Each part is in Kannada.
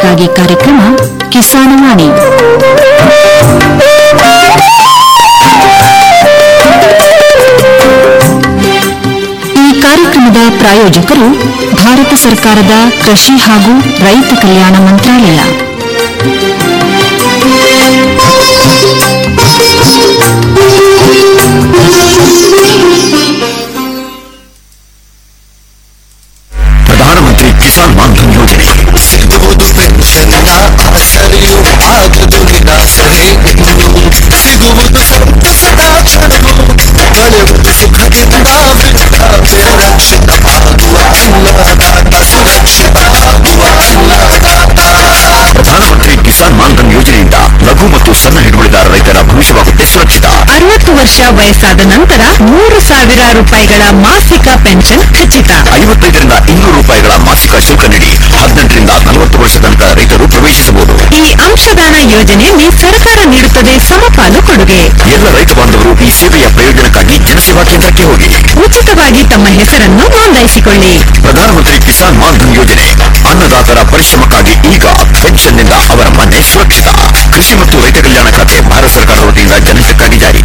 ರೈತರಿಗಾಗಿ ಕಾರ್ಯಕ್ರಮ ಕಿಸಾನವಾಣಿ ಈ ಕಾರ್ಯಕ್ರಮದ ಪ್ರಾಯೋಜಕರು ಭಾರತ ಸರ್ಕಾರದ ಕೃಷಿ ಹಾಗೂ ರೈತ ಕಲ್ಯಾಣ ಮಂತ್ರಾಲಯ ಪ್ರಧಾನಮಂತ್ರಿ ಕಿಸಾನ್ ಮಾನ್ಧನ್ ಯೋಜನೆ ಸಿಗುವುದು ಪೆನ್ಷನ್ನ ಆಸರೆಯು ಆಗದು ನಿರಾಸರೆ ಇನ್ನು ಸಿಗುವುದು ಸಂತಸದ ಕ್ಷಣವು ಕಳೆಯುವುದು ಸುಖದಿಂದ ವೃದ್ಧಾಪ್ಯ ರಕ್ಷಿತ ಆಗುವ ಅನ್ನದಾತ ಸುರಕ್ಷಿತ ಆಗುವ ಅನ್ನದಾತ ಪ್ರಧಾನಮಂತ್ರಿ ಕಿಸಾನ್ ಮಾನ್ಧನ್ ಯೋಜನೆಯಿಂದ ಲಘು ಮತ್ತು ಸಣ್ಣ ಹಿಡುವಳಿದಾರ ರೈತರ ಭವಿಷ್ಯವಾಗುತ್ತೆ ಸುರಕ್ಷಿತ ಅರವತ್ತು ವರ್ಷ ವಯಸ್ಸಾದ ನಂತರ ಮೂರು ಸಾವಿರ ರೂಪಾಯಿಗಳ ಮಾಸಿಕ ಪೆನ್ಷನ್ ಖಚಿತ ಐವತ್ತೈದರಿಂದ ಇನ್ನೂರು ರೂಪಾಯಿಗಳ ಮಾಸಿಕ ಶುಲ್ಕ ನೀಡಿ ಹದಿನೆಂಟರಿಂದ ನಲವತ್ತು ವರ್ಷ ತನಕ ರೈತರು ಪ್ರವೇಶಿಸಬಹುದು ಈ ಅಂಶದಾನ ಯೋಜನೆಯಲ್ಲಿ ಸರ್ಕಾರ ನೀಡುತ್ತದೆ ಸಮಪಾಲು ಕೊಡುಗೆ ಎಲ್ಲ ರೈತ ಬಾಂಧವರು ಈ ಸೇವೆಯ ಪ್ರಯೋಜನಕ್ಕಾಗಿ ಜನಸೇವಾ ಕೇಂದ್ರಕ್ಕೆ ಹೋಗಿ ಉಚಿತವಾಗಿ ತಮ್ಮ ಹೆಸರನ್ನು ನೋಂದಾಯಿಸಿಕೊಳ್ಳಿ ಪ್ರಧಾನಮಂತ್ರಿ ಕಿಸಾನ್ ಮಾನ್ಧನ್ ಯೋಜನೆ ಅನ್ನದಾತರ ಪರಿಶ್ರಮಕ್ಕಾಗಿ ಈಗ ಪೆನ್ಷನ್ನಿಂದ ಅವರ ಮನೆ ಸುರಕ್ಷಿತ ಕೃಷಿ ಮತ್ತು ರೈತ ಕಲ್ಯಾಣ ಖಾತೆ ಭಾರತ ಸರ್ಕಾರದ ವತಿಯಿಂದ ಜನಹಿತಕ್ಕಾಗಿ ಜಾರಿ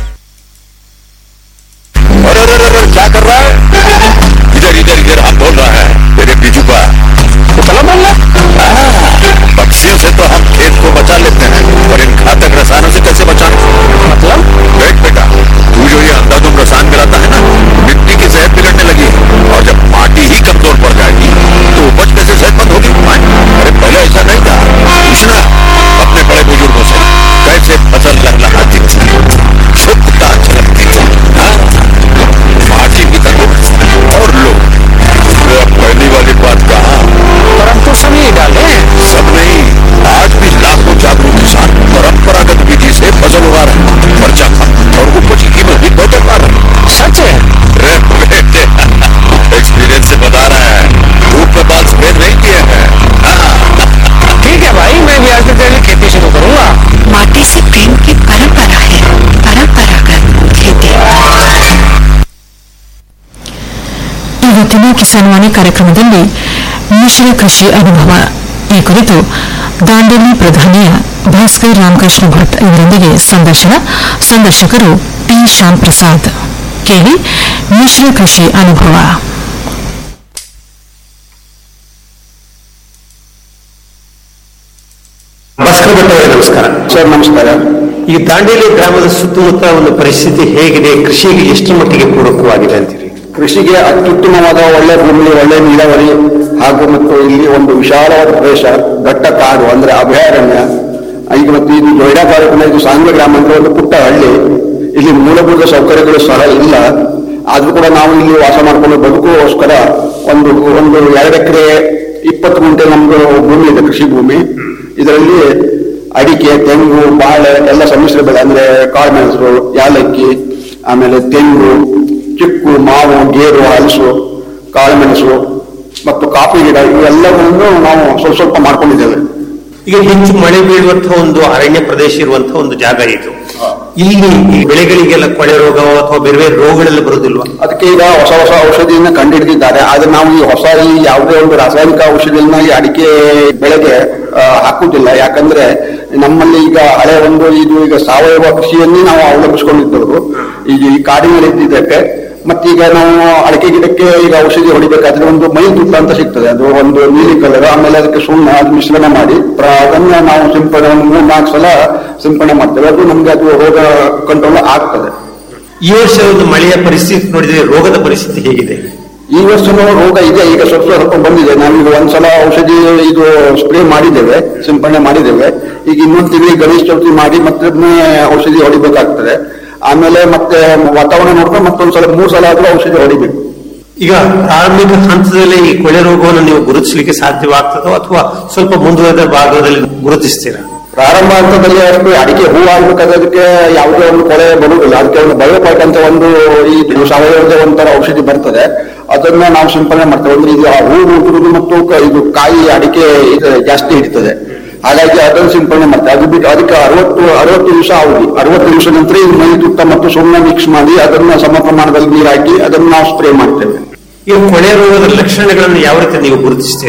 अरे अरे अरे क्या कर रहा है इधर इधर इधर हम बोल रहा है तेरे बीजू का तो कलम बोल पक्षियों से तो हम खेत को बचा लेते हैं और इन घातक रसायनों से कैसे बचाएं मतलब देख बेटा तू जो ये अंधाधुंध रसायन मिलाता है ना मिट्टी की सेहत बिगड़ने लगी है और जब माटी ही कमजोर पड़ जाएगी तो उपज कैसे सेहतमंद होगी हाँ? अरे पहले ऐसा नहीं था पूछना अपने बड़े बुजुर्गों से कैसे फसल लहलहाती थी शुद्धता झलकती थी हाँ? माटी की तंदुरुस्त और लोग वो अब पहली वाली बात कहा पर हम तो सभी डाले सब नहीं आज भी लाखों जागरूक किसान परंपरागत विधि से फसल उगा रहे हैं खर्चा कम और उपज की कीमत भी बेहतर पा रहे हैं सच है रे बेटे एक्सपीरियंस से बता रहा है धूप में बाल सफेद नहीं किए हैं ठीक है भाई मैं भी आज से तेरी खेती शुरू करूंगा माटी से प्रेम की परंपरा है परंपरागत खेती ಇವತ್ತಿನ ಕಿಸಾನ್ವಾಣಿ ಕಾರ್ಯಕ್ರಮದಲ್ಲಿ ಮಿಶ್ರ ಕೃಷಿ ಅನುಭವ ಈ ಕುರಿತು ದಾಂಡೇಲಿ ಪ್ರಧಾನಿಯ ಭಾಸ್ಕರ್ ರಾಮಕೃಷ್ಣ ಭಟ್ ಇವರೊಂದಿಗೆ ಸಂದರ್ಶನ ಸಂದರ್ಶಕರು ಟಿ ಶ್ಯಾಮ್ ಪ್ರಸಾದ್ ಕೇಳಿ ಮಿಶ್ರ ಕೃಷಿ ಅನುಭವ ಭಾಸ್ಕರ್ ಭಟ್ ಅವರೇ ನಮಸ್ಕಾರ ಸರ್ ನಮಸ್ಕಾರ ಈ ದಾಂಡೇಲಿ ಗ್ರಾಮದ ಸುತ್ತಮುತ್ತ ಒಂದು ಪರಿಸ್ಥಿತಿ ಹೇಗಿದೆ ಕೃಷಿಗೆ ಎಷ್ಟು ಮಟ್ಟಿಗೆ ಪೂರಕವಾಗಿದೆ ಅಂತೀರಿ ಕೃಷಿಗೆ ಅತ್ಯುತ್ತಮವಾದ ಒಳ್ಳೆ ಭೂಮಿ ಒಳ್ಳೆ ನೀರಾವರಿ ಹಾಗೂ ಮತ್ತು ಇಲ್ಲಿ ಒಂದು ವಿಶಾಲವಾದ ಪ್ರದೇಶ ದಟ್ಟ ಕಾಡು ಅಂದ್ರೆ ಅಭಯಾರಣ್ಯ ಈಗ ಮತ್ತು ಇದು ಜೊಯ್ಡಾ ತಾಲೂಕಿನ ಇದು ಸಾಂಗ್ವೆ ಗ್ರಾಮ ಅಂದ್ರೆ ಒಂದು ಪುಟ್ಟ ಹಳ್ಳಿ ಇಲ್ಲಿ ಮೂಲಭೂತ ಸೌಕರ್ಯಗಳು ಸಹ ಇಲ್ಲ ಆದ್ರೂ ಕೂಡ ನಾವು ಇಲ್ಲಿ ವಾಸ ಮಾಡ್ಕೊಂಡು ಬದುಕುವಗೋಸ್ಕರ ಒಂದು ಒಂದು ಎರಡು ಎಕರೆ ಇಪ್ಪತ್ತು ಗುಂಟೆ ನಮ್ದು ಭೂಮಿ ಇದೆ ಕೃಷಿ ಭೂಮಿ ಇದರಲ್ಲಿ ಅಡಿಕೆ ತೆಂಗು ಬಾಳೆ ಎಲ್ಲ ಸಮ್ಮಿಶ್ರ ಬೆಳೆ ಅಂದ್ರೆ ಕಾಳುಮೆಣಸು ಯಾಲಕ್ಕಿ ಆಮೇಲೆ ತೆಂಗು ಚಿಕ್ಕು ಮಾವು ಗೇರು ಹಲಸು ಕಾಳುಮೆಣಸು ಮತ್ತು ಕಾಫಿ ಗಿಡ ಇವೆಲ್ಲವನ್ನು ನಾವು ಸ್ವಲ್ಪ ಸ್ವಲ್ಪ ಮಾಡ್ಕೊಂಡಿದ್ದೇವೆ ಈಗ ಹೆಚ್ಚು ಮಳೆ ಬೀಳುವಂತಹ ಒಂದು ಅರಣ್ಯ ಪ್ರದೇಶ ಇರುವಂತಹ ಒಂದು ಜಾಗ ಇದು ಇಲ್ಲಿ ಈ ಬೆಳೆಗಳಿಗೆಲ್ಲ ಕೊಳೆ ರೋಗ ಅಥವಾ ಬೇರೆ ಬೇರೆ ರೋಗಗಳೆಲ್ಲ ಬರುದಿಲ್ವಾ ಅದಕ್ಕೆ ಈಗ ಹೊಸ ಹೊಸ ಔಷಧಿಯನ್ನ ಕಂಡುಹಿಡಿದಿದ್ದಾರೆ ಆದ್ರೆ ನಾವು ಈ ಹೊಸ ಈ ಯಾವುದೇ ಒಂದು ರಾಸಾಯನಿಕ ಔಷಧಿಯನ್ನ ಈ ಅಡಿಕೆ ಬೆಳೆಗೆ ಆ, ಹಾಕುವುದಿಲ್ಲ ಯಾಕಂದ್ರೆ ನಮ್ಮಲ್ಲಿ ಈಗ ಹಳೆ ಒಂದು ಇದು ಈಗ ಸಾವಯವ ಕೃಷಿಯನ್ನೇ ನಾವು ಅವಲಂಬಿಸಿಕೊಂಡಿದ್ದವರು ಈಗ ಈ ಕಾಡಿನಲ್ಲಿ ಇದ್ದಿದ್ದಕ್ಕೆ ಮತ್ತೀಗ ನಾವು ಅಡಿಕೆ ಗಿಡಕ್ಕೆ ಈಗ ಔಷಧಿ ಹೊಡಿಬೇಕಾದ್ರೆ ಒಂದು ಮೈ ತುಟ್ಟ ಅಂತ ಸಿಗ್ತದೆ ಅದು ಒಂದು ನೀಲಿ ಕಲರ್ ಆಮೇಲೆ ಅದಕ್ಕೆ ಸುಣ್ಣ ಅದು ಮಿಶ್ರಣ ಮಾಡಿ ಪ್ರ- ಅದನ್ನ ನಾವು ಸಿಂಪಡಣೆ ಒಂದು ಮೂರ್ ನಾಲ್ಕು ಸಲ ಸಿಂಪಡಣೆ ಮಾಡ್ತೇವೆ ಅದು ನಮ್ಗೆ ಅದು ರೋಗ ಕಂಟ್ರೋಲ್ ಆಗ್ತದೆ ಈ ವರ್ಷ ಒಂದು ಮಳೆಯ ಪರಿಸ್ಥಿತಿ ನೋಡಿದ್ರೆ ರೋಗದ ಪರಿಸ್ಥಿತಿ ಹೇಗಿದೆ ಈ ವರ್ಷನೂ ರೋಗ ಇದೆ ಈಗ ಸ್ವಲ್ಪ ಸ್ವಲ್ಪ ಬಂದಿದೆ ನಾವೀಗ ಒಂದ್ಸಲ ಔಷಧಿ ಇದು ಸ್ಪ್ರೇ ಮಾಡಿದ್ದೇವೆ ಸಿಂಪಡಣೆ ಮಾಡಿದ್ದೇವೆ ಈಗ ಇನ್ನೊಂದು ತಿಂಗಳಿಗೆ ಗಣೇಶ ಚೌತಿ ಮಾಡಿ ಮತ್ತೊಮ್ಮೆ ಔಷಧಿ ಹೊಡಿಬೇಕಾಗ್ತದೆ ಆಮೇಲೆ ಮತ್ತೆ ವಾತಾವರಣ ನೋಡ್ಕೊಂಡು ಮತ್ತೊಂದ್ಸಲ ಮೂರ್ ಸಲ ಆದ್ರೂ ಔಷಧಿ ಹೊಡಿಬೇಕು ಈಗ ಪ್ರಾರಂಭಿಕ ಹಂತದಲ್ಲಿ ಈ ಕೊಳೆ ರೋಗವನ್ನು ನೀವು ಗುರುತಿಸಲಿಕ್ಕೆ ಸಾಧ್ಯವಾಗ್ತದೋ ಅಥವಾ ಸ್ವಲ್ಪ ಮುಂದುವರೆದ ಭಾಗದಲ್ಲಿ ಗುರುತಿಸ್ತೀರಾ ಪ್ರಾರಂಭ ಹಂತದಲ್ಲಿ ಅಷ್ಟು ಅಡಿಕೆ ಹೂ ಆಗ್ಬೇಕಾದ್ರೆ ಅದಕ್ಕೆ ಯಾವುದೇ ಒಂದು ಕೊಳೆ ಬರುವುದಿಲ್ಲ ಅದಕ್ಕೆ ಒಂದು ಬಯೋಪಾಟ್ ಅಂತ ಒಂದು ಈ ಸಾವಯವದ ಒಂಥರ ಔಷಧಿ ಬರ್ತದೆ ಅದನ್ನ ನಾವು ಸಿಂಪಡಣೆ ಮಾಡ್ತೇವೆ ಅಂದ್ರೆ ಇದು ಆ ಹೂ ಉದುರುದು ಮತ್ತು ಕ- ಇದು ಕಾಯಿ ಅಡಿಕೆ ಇದು ಜಾಸ್ತಿ ಹಿಡಿತದೆ ಹಾಗಾಗಿ ಅದನ್ನು ಸಿಂಪಡಣೆ ಮಾಡ್ತೇವೆ ಅದು ಬಿಟ್ಟು ಅದಕ್ಕೆ ಅರವತ್ತು ಅರವತ್ತು ದಿವಸ ಅವಧಿ ಅರವತ್ತು ದಿವಸ ನಂತರ ಈ ಮೈ ತುತ್ತ ಮತ್ತು ಸುಣ್ಣ ಮಿಕ್ಸ್ ಮಾಡಿ ಅದನ್ನ ಸಮ ಪ್ರಮಾಣದಲ್ಲಿ ನೀರು ಹಾಕಿ ಅದನ್ನು ನಾವು ಸ್ಪ್ರೇ ಮಾಡ್ತೇವೆ ಈ ಕೊಳೆ ರೋಗದ ಲಕ್ಷಣಗಳನ್ನು ಯಾವ ರೀತಿ ನೀವು ಗುರುತಿಸ್ತೀರಿ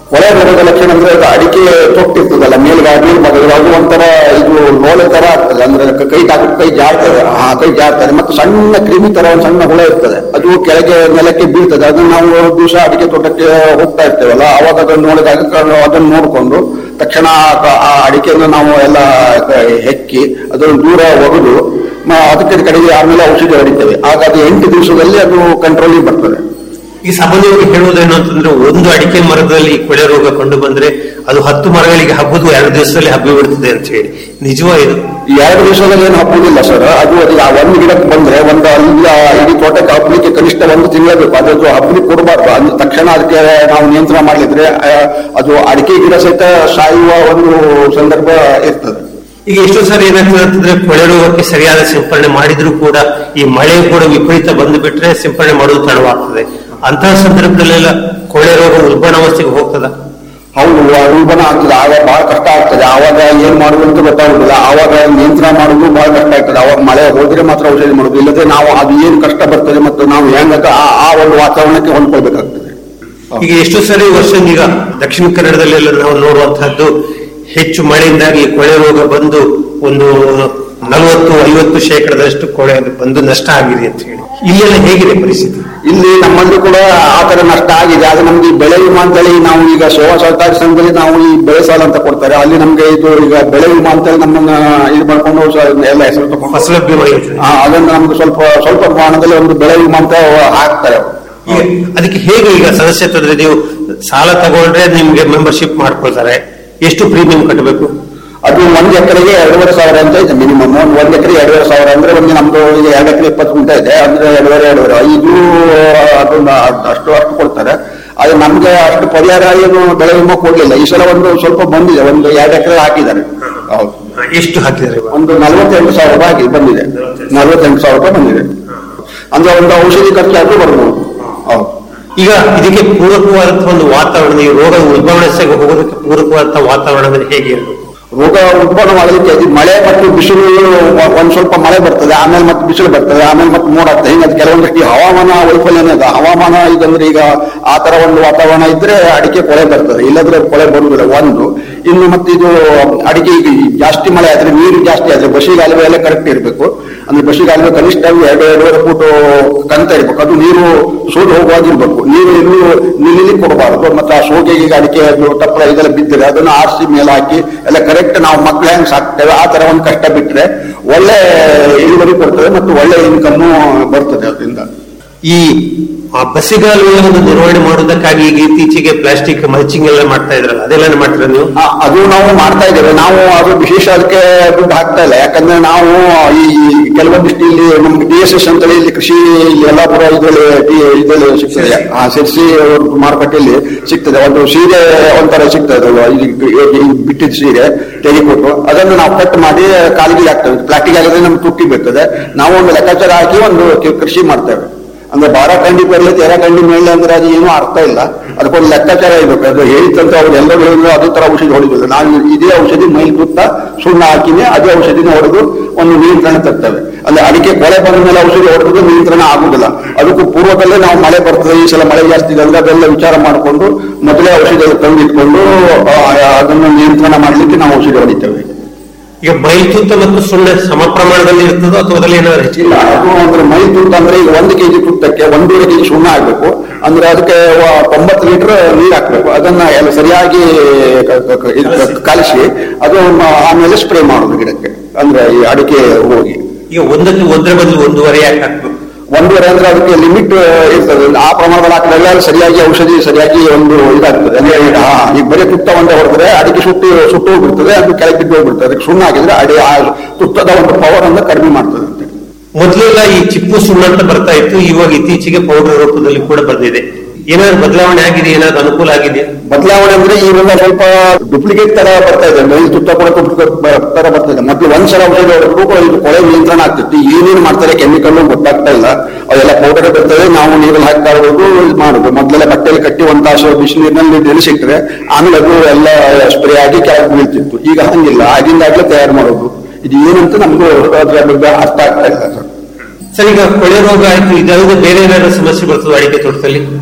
ಕೊಳೆ ರೋಗದ ಲಕ್ಷಣ ಅಂದ್ರೆ ಅದು ಅಡಿಕೆ ತೊಟ್ಟಿರ್ತದಲ್ಲ ಮೇಲ್ಗಾಗ ಮೇಲ್ಭಾಗದಲ್ಲಿ ಅದು ಒಂಥರ ಇದು ಲೋಳೆ ತರ ಆಗ್ತದೆ ಅಂದ್ರೆ ಕ- ಕೈ ತಾಕ ಕೈ ಜಾರ್ತದೆ ಆ ಕೈ ಜಾರ್ತದೆ ಮತ್ತು ಸಣ್ಣ ಕ್ರಿಮಿ ತರ ಒಂದು ಸಣ್ಣ ಹುಳ ಇರ್ತದೆ ಅದು ಕೆಳಗೆ ನೆಲಕ್ಕೆ ಬೀಳ್ತದೆ ಅದನ್ನ ನಾವು ದಿವಸ ಅಡಿಕೆ ತೋಟಕ್ಕೆ ಹೋಗ್ತಾ ಇರ್ತೇವಲ್ಲ ಅವಾಗ ಅದನ್ನು ನೋಡಿದಾಗ ಕ- ಅದನ್ನು ನೋಡಿಕೊಂಡು ತಕ್ಷಣ ಆ- ಆ ಅಡಿಕೆಯನ್ನು ನಾವು ಎಲ್ಲ ಕ- ಹೆಕ್ಕಿ ಅದನ್ನು ದೂರ ಒಗೆದು ಮ- ಅದಕ್ಕೆ ಕಡೆಗೆ ಆಮೇಲೆ ಔಷಧಿ ಹೊಡಿತೇವೆ ಆಗ ಅದು ಎಂಟು ದಿವಸದಲ್ಲಿ ಅದು ಕಂಟ್ರೋಲಿಗೆ ಬರ್ತದೆ ಈ ಸಾಮಾನ್ಯವಾಗಿ ಹೇಳುವುದೇನು ಅಂತಂದ್ರೆ ಒಂದು ಅಡಿಕೆ ಮರದಲ್ಲಿ ಕೊಳೆ ರೋಗ ಕಂಡು ಬಂದ್ರೆ ಅದು ಹತ್ತು ಮರಗಳಿಗೆ ಹಬ್ಬದು ಎರಡು ದಿವಸದಲ್ಲಿ ಹಬ್ಬಿ ಬಿಡ್ತದೆ ಅಂತ ಹೇಳಿ ನಿಜವಾ ಇದು ಈ ಎರಡು ದಿವಸದಲ್ಲಿ ಏನು ಹಬ್ಬುದಿಲ್ಲ ಸರ್ ಅದು ಅದು ಆ ಒಂದು ಗಿಡಕ್ಕೆ ಬಂದ್ರೆ ಒಂದು ಅಲ್ಲಿ ಆ ಇಡೀ ತೋಟಕ್ಕೆ ಹಬ್ಬಲಿಕ್ಕೆ ಕನಿಷ್ಠ ಒಂದು ತಿಂಗಳಬೇಕು ಅದು ಹಬ್ಬಲಿಕ್ಕೆ ಕೊಡಬಾರ್ದು ಅಂದ ತಕ್ಷಣ ಅದಕ್ಕೆ ನಾವು ನಿಯಂತ್ರಣ ಮಾಡಲಿದ್ರೆ ಅದು ಅಡಿಕೆ ಗಿಡ ಸಹಿತ ಸಾಯುವ ಒಂದು ಸಂದರ್ಭ ಇರ್ತದೆ ಈಗ ಎಷ್ಟೋ ಸಾರಿ ಏನಾಗ್ತದೆ ಅಂತಂದ್ರೆ ಕೊಳೆ ರೋಗಕ್ಕೆ ಸರಿಯಾದ ಸಿಂಪರಣೆ ಮಾಡಿದ್ರು ಕೂಡ ಈ ಮಳೆ ಕೂಡ ವಿಪರೀತ ಬಂದು ಬಿಟ್ರೆ ಸಿಂಪರಣೆ ಮಾಡೋದು ತಡವಾಗ್ತದೆ ಅಂತಹ ಸಂದರ್ಭದಲ್ಲೆಲ್ಲ ಕೊಳೆ ರೋಗ ಉಲ್ಬಣಾವಸ್ಥೆಗೆ ಹೋಗ್ತದ ಹೌದು ಆ ಉಲ್ಬಣ ಆಗ್ತದೆ ಆಗ ಬಹಳ ಕಷ್ಟ ಆಗ್ತದೆ ಆವಾಗ ಏನ್ ಮಾಡುದು ಅಂತ ಗೊತ್ತಾಗುದಿಲ್ಲ ಆವಾಗ ನಿಯಂತ್ರಣ ಮಾಡುದು ಬಹಳ ಕಷ್ಟ ಆಗ್ತದೆ ಅವಾಗ ಮಳೆ ಹೋದ್ರೆ ಮಾತ್ರ ಔಷಧಿ ಮಾಡುದು ಇಲ್ಲದೆ ನಾವು ಅದು ಏನ್ ಕಷ್ಟ ಬರ್ತದೆ ಮತ್ತು ನಾವು ಹೆಂಗ ಆ ಆ ಒಂದು ವಾತಾವರಣಕ್ಕೆ ಹೊಂದ್ಕೊಳ್ಬೇಕಾಗ್ತದೆ ಈಗ ಎಷ್ಟೋ ಸರಿ ವರ್ಷ ಈಗ ದಕ್ಷಿಣ ಕನ್ನಡದಲ್ಲೆಲ್ಲ ನಾವು ನೋಡುವಂತಹದ್ದು ಹೆಚ್ಚು ಮಳೆಯಿಂದಾಗಿ ಕೊಳೆ ರೋಗ ಬಂದು ಒಂದು ನಲವತ್ತು ಐವತ್ತು ಶೇಕಡದಷ್ಟು ಕೊಳೆ ಬಂದು ನಷ್ಟ ಆಗಿದೆ ಅಂತ ಹೇಳಿ ಇಲ್ಲೆಲ್ಲ ಹೇಗಿದೆ ಪರಿಸ್ಥಿತಿ ಇಲ್ಲಿ ನಮ್ಮಲ್ಲಿ ಕೂಡ ಆ ತರ ನಷ್ಟ ಆಗಿದೆ ಆದ್ರೆ ನಮ್ಗೆ ಈ ಬೆಳೆ ವಿಮಾ ಅಂತೇಳಿ ನಾವು ಈಗ ಸೇವಾ ಸಹಕಾರಿ ಸಂಘದಲ್ಲಿ ನಾವು ಈ ಬೆಳೆ ಸಾಲ ಅಂತ ಕೊಡ್ತಾರೆ ಅಲ್ಲಿ ನಮ್ಗೆ ಇದು ಈಗ ಬೆಳೆ ವಿಮಾ ಅಂತೇಳಿ ನಮ್ಮನ್ನ ಇದು ಮಾಡ್ಕೊಂಡು ಸ- ಎಲ್ಲ ಹೆಸರು ತಗೊಂಡು ಫಸಲ ಬಿಮಾ ಯೋಜನೆ ಆ, ಅದನ್ನ ನಮ್ಗೆ ಸ್ವಲ್ಪ ಸ್ವಲ್ಪ ಪ್ರಮಾಣದಲ್ಲಿ ಒಂದು ಬೆಳೆ ವಿಮಾ ಅಂತ ಹಾಕ್ತಾರೆ ಈಗ ಅದಕ್ಕೆ ಹೇಗೆ ಈಗ ಸದಸ್ಯತ್ವದಲ್ಲಿ ನೀವು ಸಾಲ ತಗೊಂಡ್ರೆ ನಿಮ್ಗೆ ಮೆಂಬರ್ಶಿಪ್ ಮಾಡ್ಕೊಳ್ತಾರೆ ಎಷ್ಟು ಪ್ರೀಮಿಯಂ ಕಟ್ಟಬೇಕು ಅದು ಒಂದ್ ಎಕರೆಗೆ ಎರಡೂವರೆ ಸಾವಿರ ಅಂತ ಇದೆ ಮಿನಿಮಮ್ ಒಂದು ಒಂದ್ ಎಕರೆ ಎರಡೂವರೆ ಸಾವಿರ ಅಂದ್ರೆ ಒಂದು ನಮ್ದು ಈಗ ಎರಡು ಎಕರೆ ಇಪ್ಪತ್ತು ಗುಂಟೆ ಇದೆ ಅಂದ್ರೆ ಎರಡೂವರೆ ಎರಡೂವರೆ ಇದು ಅದನ್ನ ಅಷ್ಟು ಅಷ್ಟು ಕೊಡ್ತಾರೆ ಆದ್ರೆ ನಮ್ಗೆ ಅಷ್ಟು ಪರಿಹಾರ ಏನು ಬೆಳೆ ವಿಮಾ ಕೊಡ್ಲಿಲ್ಲ ಈ ಸಲ ಒಂದು ಸ್ವಲ್ಪ ಬಂದಿದೆ ಒಂದು ಎರಡು ಎಕರೆ ಹಾಕಿದ್ದಾರೆ ಹೌದು ಎಷ್ಟು ಹಾಕಿದ್ದಾರೆ ಇವಾಗ? ಒಂದು ನಲವತ್ತೆಂಟು ಸಾವಿರ ರೂಪಾಯಿ ಆಗಿ ಬಂದಿದೆ ನಲವತ್ತೆಂಟು ಸಾವಿರ ರೂಪಾಯಿ ಬಂದಿದೆ ಅಂದ್ರೆ ಒಂದು ಔಷಧಿ ಖರ್ಚಾದ್ರೂ ಬರ್ಬೋದು ಹೌದು ಈಗ ಇದಕ್ಕೆ ಪೂರಕವಾದಂತಹ ಒಂದು ವಾತಾವರಣ ಈ ರೋಗ ಉಲ್ಬಣಕ್ಕೆ ಹೋಗೋದಕ್ಕೆ ಪೂರಕವಾದಂತಹ ವಾತಾವರಣ ಹೇಗೆ ಇರಬೇಕು ರೋಗ ಉತ್ಪನ್ನ ಮಾಡಲಿಕ್ಕೆ ಇದು ಮಳೆ ಮತ್ತು ಬಿಸಿಲು ಒ- ಒಂದ್ ಸ್ವಲ್ಪ ಮಳೆ ಬರ್ತದೆ ಆಮೇಲೆ ಮತ್ತೆ ಬಿಸಿಲು ಬರ್ತದೆ ಆಮೇಲೆ ಮತ್ತೆ ಮೋಡ ಆಗ್ತದೆ ಹಿಂಗೆ ಅದು ಕೆಲವೊಂದಷ್ಟು ಈ ಹವಾಮಾನ ವೈಫಲ್ಯನೇ ಇದೆ ಹವಾಮಾನ ಇದಂದ್ರೆ ಈಗ ಆ ತರ ಒಂದು ವಾತಾವರಣ ಇದ್ರೆ ಅಡಿಕೆ ಕೊಳೆ ಬರ್ತದೆ ಇಲ್ಲದ್ರೆ ಕೊಳೆ ಬರುವುದಿಲ್ಲ ಒಂದು ಇನ್ನು ಮತ್ತೆ ಇದು ಅಡಿಕೆ ಈಗ ಈ ಜಾಸ್ತಿ ಮಳೆ ಆದ್ರೆ ನೀರು ಜಾಸ್ತಿ ಆದ್ರೆ ಬಸಿಗಾಲುವೆ ಎಲ್ಲ ಕರೆಕ್ಟ್ ಇರಬೇಕು ಅಂದ್ರೆ ಬಸಿಗಾಲುವೆ ಕನಿಷ್ಠ ಎರಡು ಎರಡೂವರೆ ಫೂಟ್ ಕಂತ ಇರ್ಬೇಕು ಅದು ನೀರು ಸೋದು ಹೋಗುವಾಗಿರ್ಬೇಕು ನೀರು ಇನ್ನು ನಿಲ್ಲಿಕ್ಕೆ ಕೊಡಬಾರದು ಮತ್ತೆ ಆ ಸೋಗೆಗೆ ಈಗ ಅಡಿಕೆ ಅದು ತಪ್ಪಲ ಇದೆಲ್ಲ ಬಿದ್ದರೆ ಅದನ್ನು ಆರಿಸಿ ಮೇಲೆ ಹಾಕಿ ಎಲ್ಲ ಕರೆಕ್ಟ್ ನಾವು ಮಕ್ಳು ಹೆಂಗ್ ಸಾಕ್ತೇವೆ ಆ ತರ ಒಂದು ಕಷ್ಟ ಬಿಟ್ರೆ ಒಳ್ಳೆ ಇಳುವರಿ ಕೊಡ್ತದೆ ಮತ್ತು ಒಳ್ಳೆ ಇನ್ಕಮ್ ಬರ್ತದೆ ಅದರಿಂದ ಈ ಆ ಬಸಿಗಾಲುವೆ ಒಂದು ನಿರ್ವಹಣೆ ಮಾಡುವುದಕ್ಕಾಗಿ ಈಗ ಇತ್ತೀಚೆಗೆ ಪ್ಲಾಸ್ಟಿಕ್ ಮಲ್ಚಿಂಗ್ ಎಲ್ಲ ಮಾಡ್ತಾ ಇದ್ರಲ್ಲ ಅದೆಲ್ಲ ಮಾಡ್ತೀರಾ ನೀವು ಆ, ಅದು ನಾವು ಮಾಡ್ತಾ ಇದ್ದೇವೆ ನಾವು ಅದು ವಿಶೇಷ ಅದಕ್ಕೆ ದುಡ್ಡು ಹಾಕ್ತಾ ಇಲ್ಲ ಯಾಕಂದ್ರೆ ನಾವು ಈ ಕೆಲವೊಂದಿಷ್ಟು ಇಲ್ಲಿ ನಮ್ಗೆ ಡಿ ಎಸ್ ಎಸ್ ಅಂತೇಳಿ ಇಲ್ಲಿ ಕೃಷಿ ಇಲ್ಲಿ ಯಲ್ಲಾಪುರ ಇದರಲ್ಲಿ ಇದರಲ್ಲಿ ಸಿಗ್ತದೆ ಆ ಸಿರ್ಸಿ ಮಾರುಕಟ್ಟೆಯಲ್ಲಿ ಸಿಗ್ತದೆ ಒಂದು ಸೀರೆ ಒಂಥರ ಸಿಗ್ತದೆ ಅದು ಇದು ಈ ಬಿಟ್ಟಿದ ಸೀರೆ ತೆಗಿಕೊಟ್ಟು ಅದನ್ನು ನಾವು ಕಟ್ ಮಾಡಿ ಕಾಲಿಗೆ ಹಾಕ್ತೇವೆ ಪ್ಲಾಸ್ಟಿಕ್ ಆಗಿದ್ರೆ ನಮ್ಗೆ ತುಟ್ಟಿ ಬರ್ತದೆ ನಾವು ಒಂದು ಲೆಕ್ಕಾಚಾರ ಹಾಕಿ ಒಂದು ಕಿ- ಕೃಷಿ ಮಾಡ್ತೇವೆ ಅಂದ್ರೆ ಬಾರ ಕಂಡಿ ಬರಲಿ ತೆರ ಕಂಡಿ ಮೇಲೆ ಅಂದ್ರೆ ಅದು ಏನೂ ಅರ್ಥ ಇಲ್ಲ ಅದಕ್ಕೊಂದು ಲೆಕ್ಕಾಚಾರ ಇರ್ಬೇಕು ಅದು ಹೇಳಿದಂತ ಅವ್ರು ಎಲ್ಲರೂ ಹೇಳಿದ್ರು ಅದೇ ತರ ಔಷಧಿ ಹೊಡಿದಿಲ್ಲ ನಾವು ಇದೇ ಔಷಧಿ ಮೈ ತುತ್ತ ಸುಣ್ಣ ಹಾಕಿನೇ ಅದೇ ಔಷಧಿನ ಹೊಡೆದು ಒಂದು ನಿಯಂತ್ರಣ ತರ್ತೇವೆ ಅಂದ್ರೆ ಅಡಿಕೆ ಕೊಳೆ ಬಂದ ಮೇಲೆ ಔಷಧಿ ಹೊಡೆದು ನಿಯಂತ್ರಣ ಆಗುದಿಲ್ಲ ಅದಕ್ಕೂ ಪೂರ್ವದಲ್ಲೇ ನಾವು ಮಳೆ ಬರ್ತದೆ ಈ ಸಲ ಮಳೆ ಜಾಸ್ತಿ ಇದೆ ಅಂದ್ರೆ ಅದೆಲ್ಲ ವಿಚಾರ ಮಾಡಿಕೊಂಡು ಮೊದಲೇ ಔಷಧಿ ತಂದಿಟ್ಕೊಂಡು ಆ, ಅದನ್ನು ನಿಯಂತ್ರಣ ಮಾಡಲಿಕ್ಕೆ ನಾವು ಔಷಧಿ ಹೊಡಿತೇವೆ ಈಗ ಬೈಲ್ತುತ್ತ ಮತ್ತು ಸುಣ್ಣ ಸಮ ಪ್ರಮಾಣದಲ್ಲಿ ಇರ್ತದೋ ಅಥವಾ ಅದರಲ್ಲಿ ಏನಾದ್ರು ಹೆಚ್ಚಿಗೆ ಇಲ್ಲ ಅದು ಅಂದ್ರೆ ಮೈ ತುತ್ತ ಅಂದ್ರೆ ಈಗ ಒಂದು ಕೆಜಿ ತುತ್ತಕ್ಕೆ ಒಂದೂವರೆ ಕೆಜಿ ಸುಣ್ಣ ಹಾಕ್ಬೇಕು ಅಂದ್ರೆ ಅದಕ್ಕೆ ವ- ತೊಂಬತ್ತು ಲೀಟರ್ ನೀರು ಹಾಕ್ಬೇಕು ಅದನ್ನ ಎಲ್ಲ ಸರಿಯಾಗಿ ಕ- ಕ- ಕ- ಇದು ಕ- ಕಲಸಿ ಅದು ಆಮೇಲೆ ಸ್ಪ್ರೇ ಮಾಡೋದು ಗಿಡಕ್ಕೆ ಅಂದ್ರೆ ಈ ಅಡಿಕೆ ಹೋಗಿ ಈಗ ಒಂದಕ್ಕೆ ಒಂದರ ಬದಲು ಒಂದೂವರೆ ಯಾಕೆ ಹಾಕ್ಬೇಕು ಒಂದೂವರೆ ಅಂದ್ರೆ ಅದಕ್ಕೆ ಲಿಮಿಟ್ ಇರ್ತದೆ ಆ ಪ್ರಮಾಣದಲ್ಲಿ ಹಾಕಿದ್ರೆ ಸರಿಯಾಗಿ ಔಷಧಿ ಸರಿಯಾಗಿ ಒಂದು ಇದಾಗ್ತದೆ ಅಂದ್ರೆ ಈಗ ಹಾ, ಈಗ ಬರೀ ತುತ್ತ ಒಂದೇ ಹೊಡೆದ್ರೆ ಅಡಿಕೆ ಸುಟ್ಟು ಸುಟ್ಟು ಹೋಗ್ಬಿಡ್ತದೆ ಅದು ಕೆಳಗೆ ಬಿದ್ದು ಹೋಗ್ಬಿಡ್ತದೆ ಅದಕ್ಕೆ ಸುಣ್ಣ ಹಾಕಿದ್ರೆ ಅಡಿ ಆ ತುತ್ತದ ಒಂದು ಪವರ್ ಅನ್ನು ಕಡಿಮೆ ಮಾಡ್ತದೆ ಅಂತೆ ಮೊದಲೆಲ್ಲ ಈ ಚಿಪ್ಪು ಸುಣ್ಣ ಅಂತ ಬರ್ತಾ ಇತ್ತು ಇವಾಗ ಇತ್ತೀಚೆಗೆ ಪೌಡರ್ ರೂಪದಲ್ಲಿ ಕೂಡ ಬಂದಿದೆ ಏನಾದ್ರು ಬದಲಾವಣೆ ಆಗಿದೆ ಏನಾದ್ರು ಅನುಕೂಲ ಆಗಿದೆ ಬದಲಾವಣೆ ಅಂದ್ರೆ ಇವೆಲ್ಲ ಸ್ವಲ್ಪ ಡುಪ್ಲಿಕೇಟ್ ತರ ಬರ್ತಾ ಇದೆ ಮೈಲ್ ತುತ್ತ ಕೂಡ duplicate ಬ- ತರ ಬರ್ತಾ ಇದೆ ಮೊದಲು ಒಂದ್ಸಲ ಔಷಧಿ ಹೊಡೆದ್ರು ಇದು ಕೊಳೆ ನಿಯಂತ್ರಣ ಆಗ್ತಿತ್ತು ಏನೇನು ಮಾಡ್ತಾರೆ ಕೆಮಿಕಲ್ ಗೊತ್ತಾಗ್ತಾ ಇಲ್ಲ ಅವೆಲ್ಲ ಪೌಡರ್ ಬರ್ತದೆ ನಾವು ನೀರಲ್ಲಿ ಹಾಕ್ತಾ ಇರೋದು ಇದು ಮಾಡುದು ಮೊದಲೆಲ್ಲ ಬಟ್ಟೆಯಲ್ಲಿ ಕಟ್ಟಿ ಒಂದ್ ತಾಸು ಬಿಸಿನೀರಿನಲ್ಲಿ ನೆನೆಸಿಟ್ರೆ ಆಮೇಲೆ ಅದು ಎಲ್ಲ ಸ್ಪ್ರೇ ಆಗಿ ಕೆಳಗೆ ಬೀಳ್ತಿತ್ತು ಈಗ ಹಂಗಿಲ್ಲ ಆಗಿಂದಾಗ್ಲೇ ತಯಾರು ಮಾಡೋದು ಇದು ಏನಂತ ನಮ್ಗೂ ಅದ್ರ ಬಗ್ಗೆ ಅರ್ಥ ಆಗ್ತಾ ಇಲ್ಲ ಸರ್ ಸರ್ ಈಗ ಕೊಳೆ ರೋಗ ಆಯ್ತು ಇದಲ್ಲದೆ ಬೇರೆ ಏನಾದ್ರು ಸಮಸ್ಯೆ ಬರ್ತದೆ ಅಡಿಕೆ ತೋಟದಲ್ಲಿ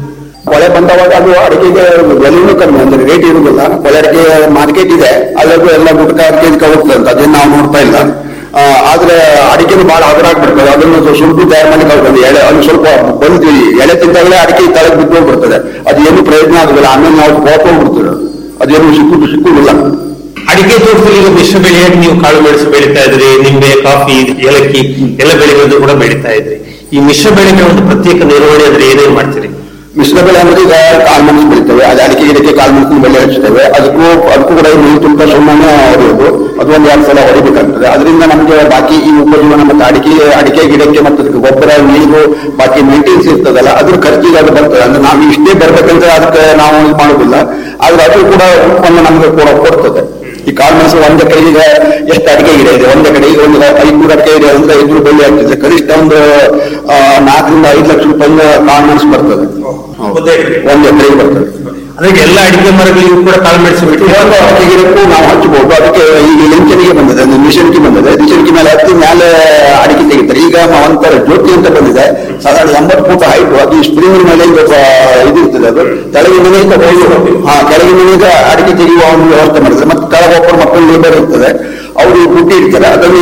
ಕೊಳೆ ಬಂದವಾಗ ಅದು ಅಡಿಕೆಗೆ ಬೆಲೆನೂ ಕಮ್ಮಿ ಅಂದ್ರೆ ರೇಟ್ ಇರುವುದಿಲ್ಲ ಕೊಳೆ ಅಡಿಕೆ ಮಾರ್ಕೆಟ್ ಇದೆ ಅಲ್ಲದು ಎಲ್ಲ ಗುಟ್ಕ ಕೆಜಿ ಹೋಗ್ತದೆ ಅಂತ ಅದನ್ನ ನಾವು ನೋಡ್ತಾ ಇಲ್ಲ ಆ, ಆದ್ರೆ ಅಡಿಕೆನು ಬಹಳ ಹಗರ ಆಗ್ಬಿಡ್ತದೆ ಅದನ್ನು ಸುಟ್ಟು ತಯಾರು ಮಾಡಿ ಕಳ್ಕೊಂಡು ಎಳೆ ಅದು ಸ್ವಲ್ಪ ಬಂದು ಎಳೆ ತಿಂದಾಗಲೇ ಅಡಿಕೆ ತಲೆಗೆ ಬಿದ್ದು ಹೋಗ್ಬಿಡ್ತದೆ ಅದು ಏನು ಪ್ರಯೋಜನ ಆಗುದಿಲ್ಲ ಆಮೇಲೆ ನಾವು ಕೋಪ ಹೋಗ್ಬಿಡ್ತದೆ ಅದೇನು ಸಿಕ್ಕುದು ಸಿಕ್ಕುದಿಲ್ಲ ಅಡಿಕೆ ತೋಟದಲ್ಲಿ ಈಗ ಮಿಶ್ರ ಬೆಳೆಯಾಗಿ ನೀವು ಕಾಳು ಮೆಣಸು ಬೆಳೀತಾ ಇದ್ರಿ ನಿಂಬೆ ಕಾಫಿ ಏಲಕ್ಕಿ ಎಲ್ಲ ಬೆಳೆಗಳನ್ನು ಕೂಡ ಬೆಳೀತಾ ಇದ್ರಿ ಈ ಮಿಶ್ರ ಬೆಳೆಗೆ ಒಂದು ಪ್ರತ್ಯೇಕ ನಿರ್ವಹಣೆ ಅಂದ್ರೆ ಏನೇನ್ ಮಾಡ್ತೀರಿ ಮಿಶ್ರ ಬೆಳೆ ಅಂದ್ರೆ ಈಗ ಕಾಳ್ಮೆಣಸು ಬೆಳಿತೇವೆ ಅದು ಅಡಿಕೆ ಗಿಡಕ್ಕೆ ಕಾಳ್ಮೆಣಸಿನ ಬೆಳೆ ಹಚ್ತೇವೆ ಅದಕ್ಕೂ ಅದಕ್ಕೂ ಕೂಡ ನೀರು ತುಂಬ ಸುಮ್ಮನೆ ಹೊಡೆಯೋದು ಅದು ಒಂದು ಎರಡು ಸಲ ಹೊಡಿಬೇಕಾಗ್ತದೆ ಅದರಿಂದ ನಮಗೆ ಬಾಕಿ ಈ ಉಪಜೀವನ ಮತ್ತೆ ಅಡಿಕೆ ಅಡಿಕೆ ಗಿಡಕ್ಕೆ ಮತ್ತೆ ಅದಕ್ಕೆ ಗೊಬ್ಬರ ನೀರು ಬಾಕಿ ಮೇಂಟೆನ್ಸ್ ಇರ್ತದಲ್ಲ ಅದ್ರ ಖರ್ಚಿಗೆ ಅದು ಬರ್ತದೆ ಅಂದ್ರೆ ನಾವು ಇಷ್ಟೇ ಬರ್ಬೇಕಂತ ಅದಕ್ಕೆ ನಾವು ಇದು ಮಾಡೋದಿಲ್ಲ ಆದ್ರೆ ಅದು ಕೂಡ ಒಂದು ನಮ್ಗೆ ಕೂಡ ಕೊಡ್ತದೆ ಈ ಕಾಳ್ಮೆಣಸು ಒಂದ್ ಎಕರೆಗೆ ಎಷ್ಟು ಅಡಿಕೆ ಗಿಡ ಇದೆ ಒಂದ್ ಎಕರೆಗೆ ಒಂದು ಐದ್ನೂರು ಅಡಿಕೆ ಇದೆ ಅಂದ್ರೆ ಐದ್ನೂರು ಬೆಲೆ ಆಗ್ತದೆ ಕನಿಷ್ಠ ಒಂದು ಆ, ನಾಲ್ಕರಿಂದ ಐದು ಲಕ್ಷ ರೂಪಾಯಿ ಕಾಳ್ಮೆಣಸು ಬರ್ತದೆ ಹೌದು. ಒಂದೇ ಎಕರೆ? ಒಂದ್ ಎಕರೆಗೆ ಬರ್ತದೆ ಅದಕ್ಕೆ ಎಲ್ಲ ಅಡಿಕೆ ಮರಗಳಿಗೂ ಕೂಡ ಕಾಳು ಮೆಣಸು ಬಿಟ್ಟು ಒಂದು ಅಡಿಕೆ ಗಿಡಕ್ಕೂ ನಾವು ಹಚ್ಚಬಹುದು ಅದಕ್ಕೆ ಈಗ ಲಿಂಚನಿಗೆ ಬಂದಿದೆ ಒಂದು ಮಿಷನ್ಗೆ ಬಂದಿದೆ ಮಿಷನ್ಗೆ ಮೇಲೆ ಹತ್ತಿ ಮೇಲೆ ಅಡಿಕೆ ತೆಗಿತಾರೆ ಈಗ ಒಂಥರ ಜ್ಯೋತಿ ಅಂತ ಬಂದಿದೆ ಸಾಧಾರಣ ಎಂಬತ್ತು ಫೂಟ್ ಹೈಟ್ ಅದು ಸ್ಪ್ರಿಂಗ್ ಮೇಲೆ ಇದು ಆ, ಇದಿರ್ತದೆ ಅದು ಕೆಳಗಿನ ಹೋಗಿ ಹಾ ಕೆಳಗಿನ ಅಡಿಕೆ ತೆಗೆಯುವ ಒಂದು ವ್ಯವಸ್ಥೆ ಮಾಡಿದ್ರೆ ಮತ್ತೆ ಕೆಳಗೆ ಒಬ್ಬರು ಮಕ್ಕಳು ಲೇಬರ್ ಇರ್ತದೆ ಅವರು ಬುಟ್ಟಿ ಇಡ್ತಾರೆ ಅದನ್ನು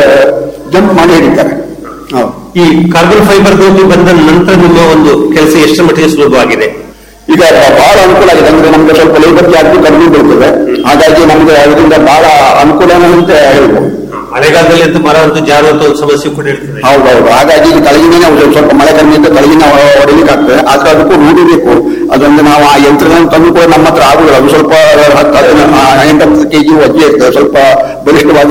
ಜಂಪ್ ಮಾಡಿ ಹಿಡಿತಾರೆ ಹೌದು ಈ ಕಾರ್ಬನ್ ಫೈಬರ್ ಗೋಪಿ ಬಂದ ನಂತರ ನಿಮ್ಮ ಒಂದು ಕೆಲಸ ಎಷ್ಟು ಮಟ್ಟಿಗೆ ಸುಲಭವಾಗಿದೆ ಈಗ ಬಹಳ ಅನುಕೂಲ ಆಗಿದೆ ಅಂದ್ರೆ ನಮ್ಗೆ ಸ್ವಲ್ಪ ಲೇಬರ್ ಚಾರ್ಜ್ ಕಡಿಮೆ ಬೀಳ್ತದೆ ಹಾಗಾಗಿ ನಮ್ಗೆ ಅದರಿಂದ ಬಹಳ ಅನುಕೂಲ ಅಂತ ಹೇಳ್ಬೋದು ಮಳೆಗಾಲದಲ್ಲಿ ಅಂತೂ ಮರ ಅಂತೂ ಜಾರುವಂತ ಒಂದು ಸಮಸ್ಯೆ ಕೂಡ ಇರ್ತದೆ ಹೌದೌದು ಹಾಗಾಗಿ ಇದು ಕೆಳಗಿನೇ ಒಂದು ಸ್ವಲ್ಪ ಮಳೆ ಕಮ್ಮಿ ಅಂತ ಕೆಳಗಿನ ಹೊಡಿಲಿಕ್ಕೆ ಆಗ್ತದೆ ಆದ್ರೆ ಅದಕ್ಕೂ ರೂಢಿ ಬೇಕು ಅದೊಂದು ನಾವು ಆ ಯಂತ್ರಗಳನ್ನು ತಂದು ಕೂಡ ನಮ್ಮ ಹತ್ರ ಆಗುದಿಲ್ಲ ಅದು ಸ್ವಲ್ಪ ಹತ್ತು ಹತ್ತು- ಆ, ಎಂಟತ್ತು ಕೆಜಿ ವಜ್ಜೆ ಇರ್ತದೆ ಸ್ವಲ್ಪ ಬಲಿಷ್ಠವಾದ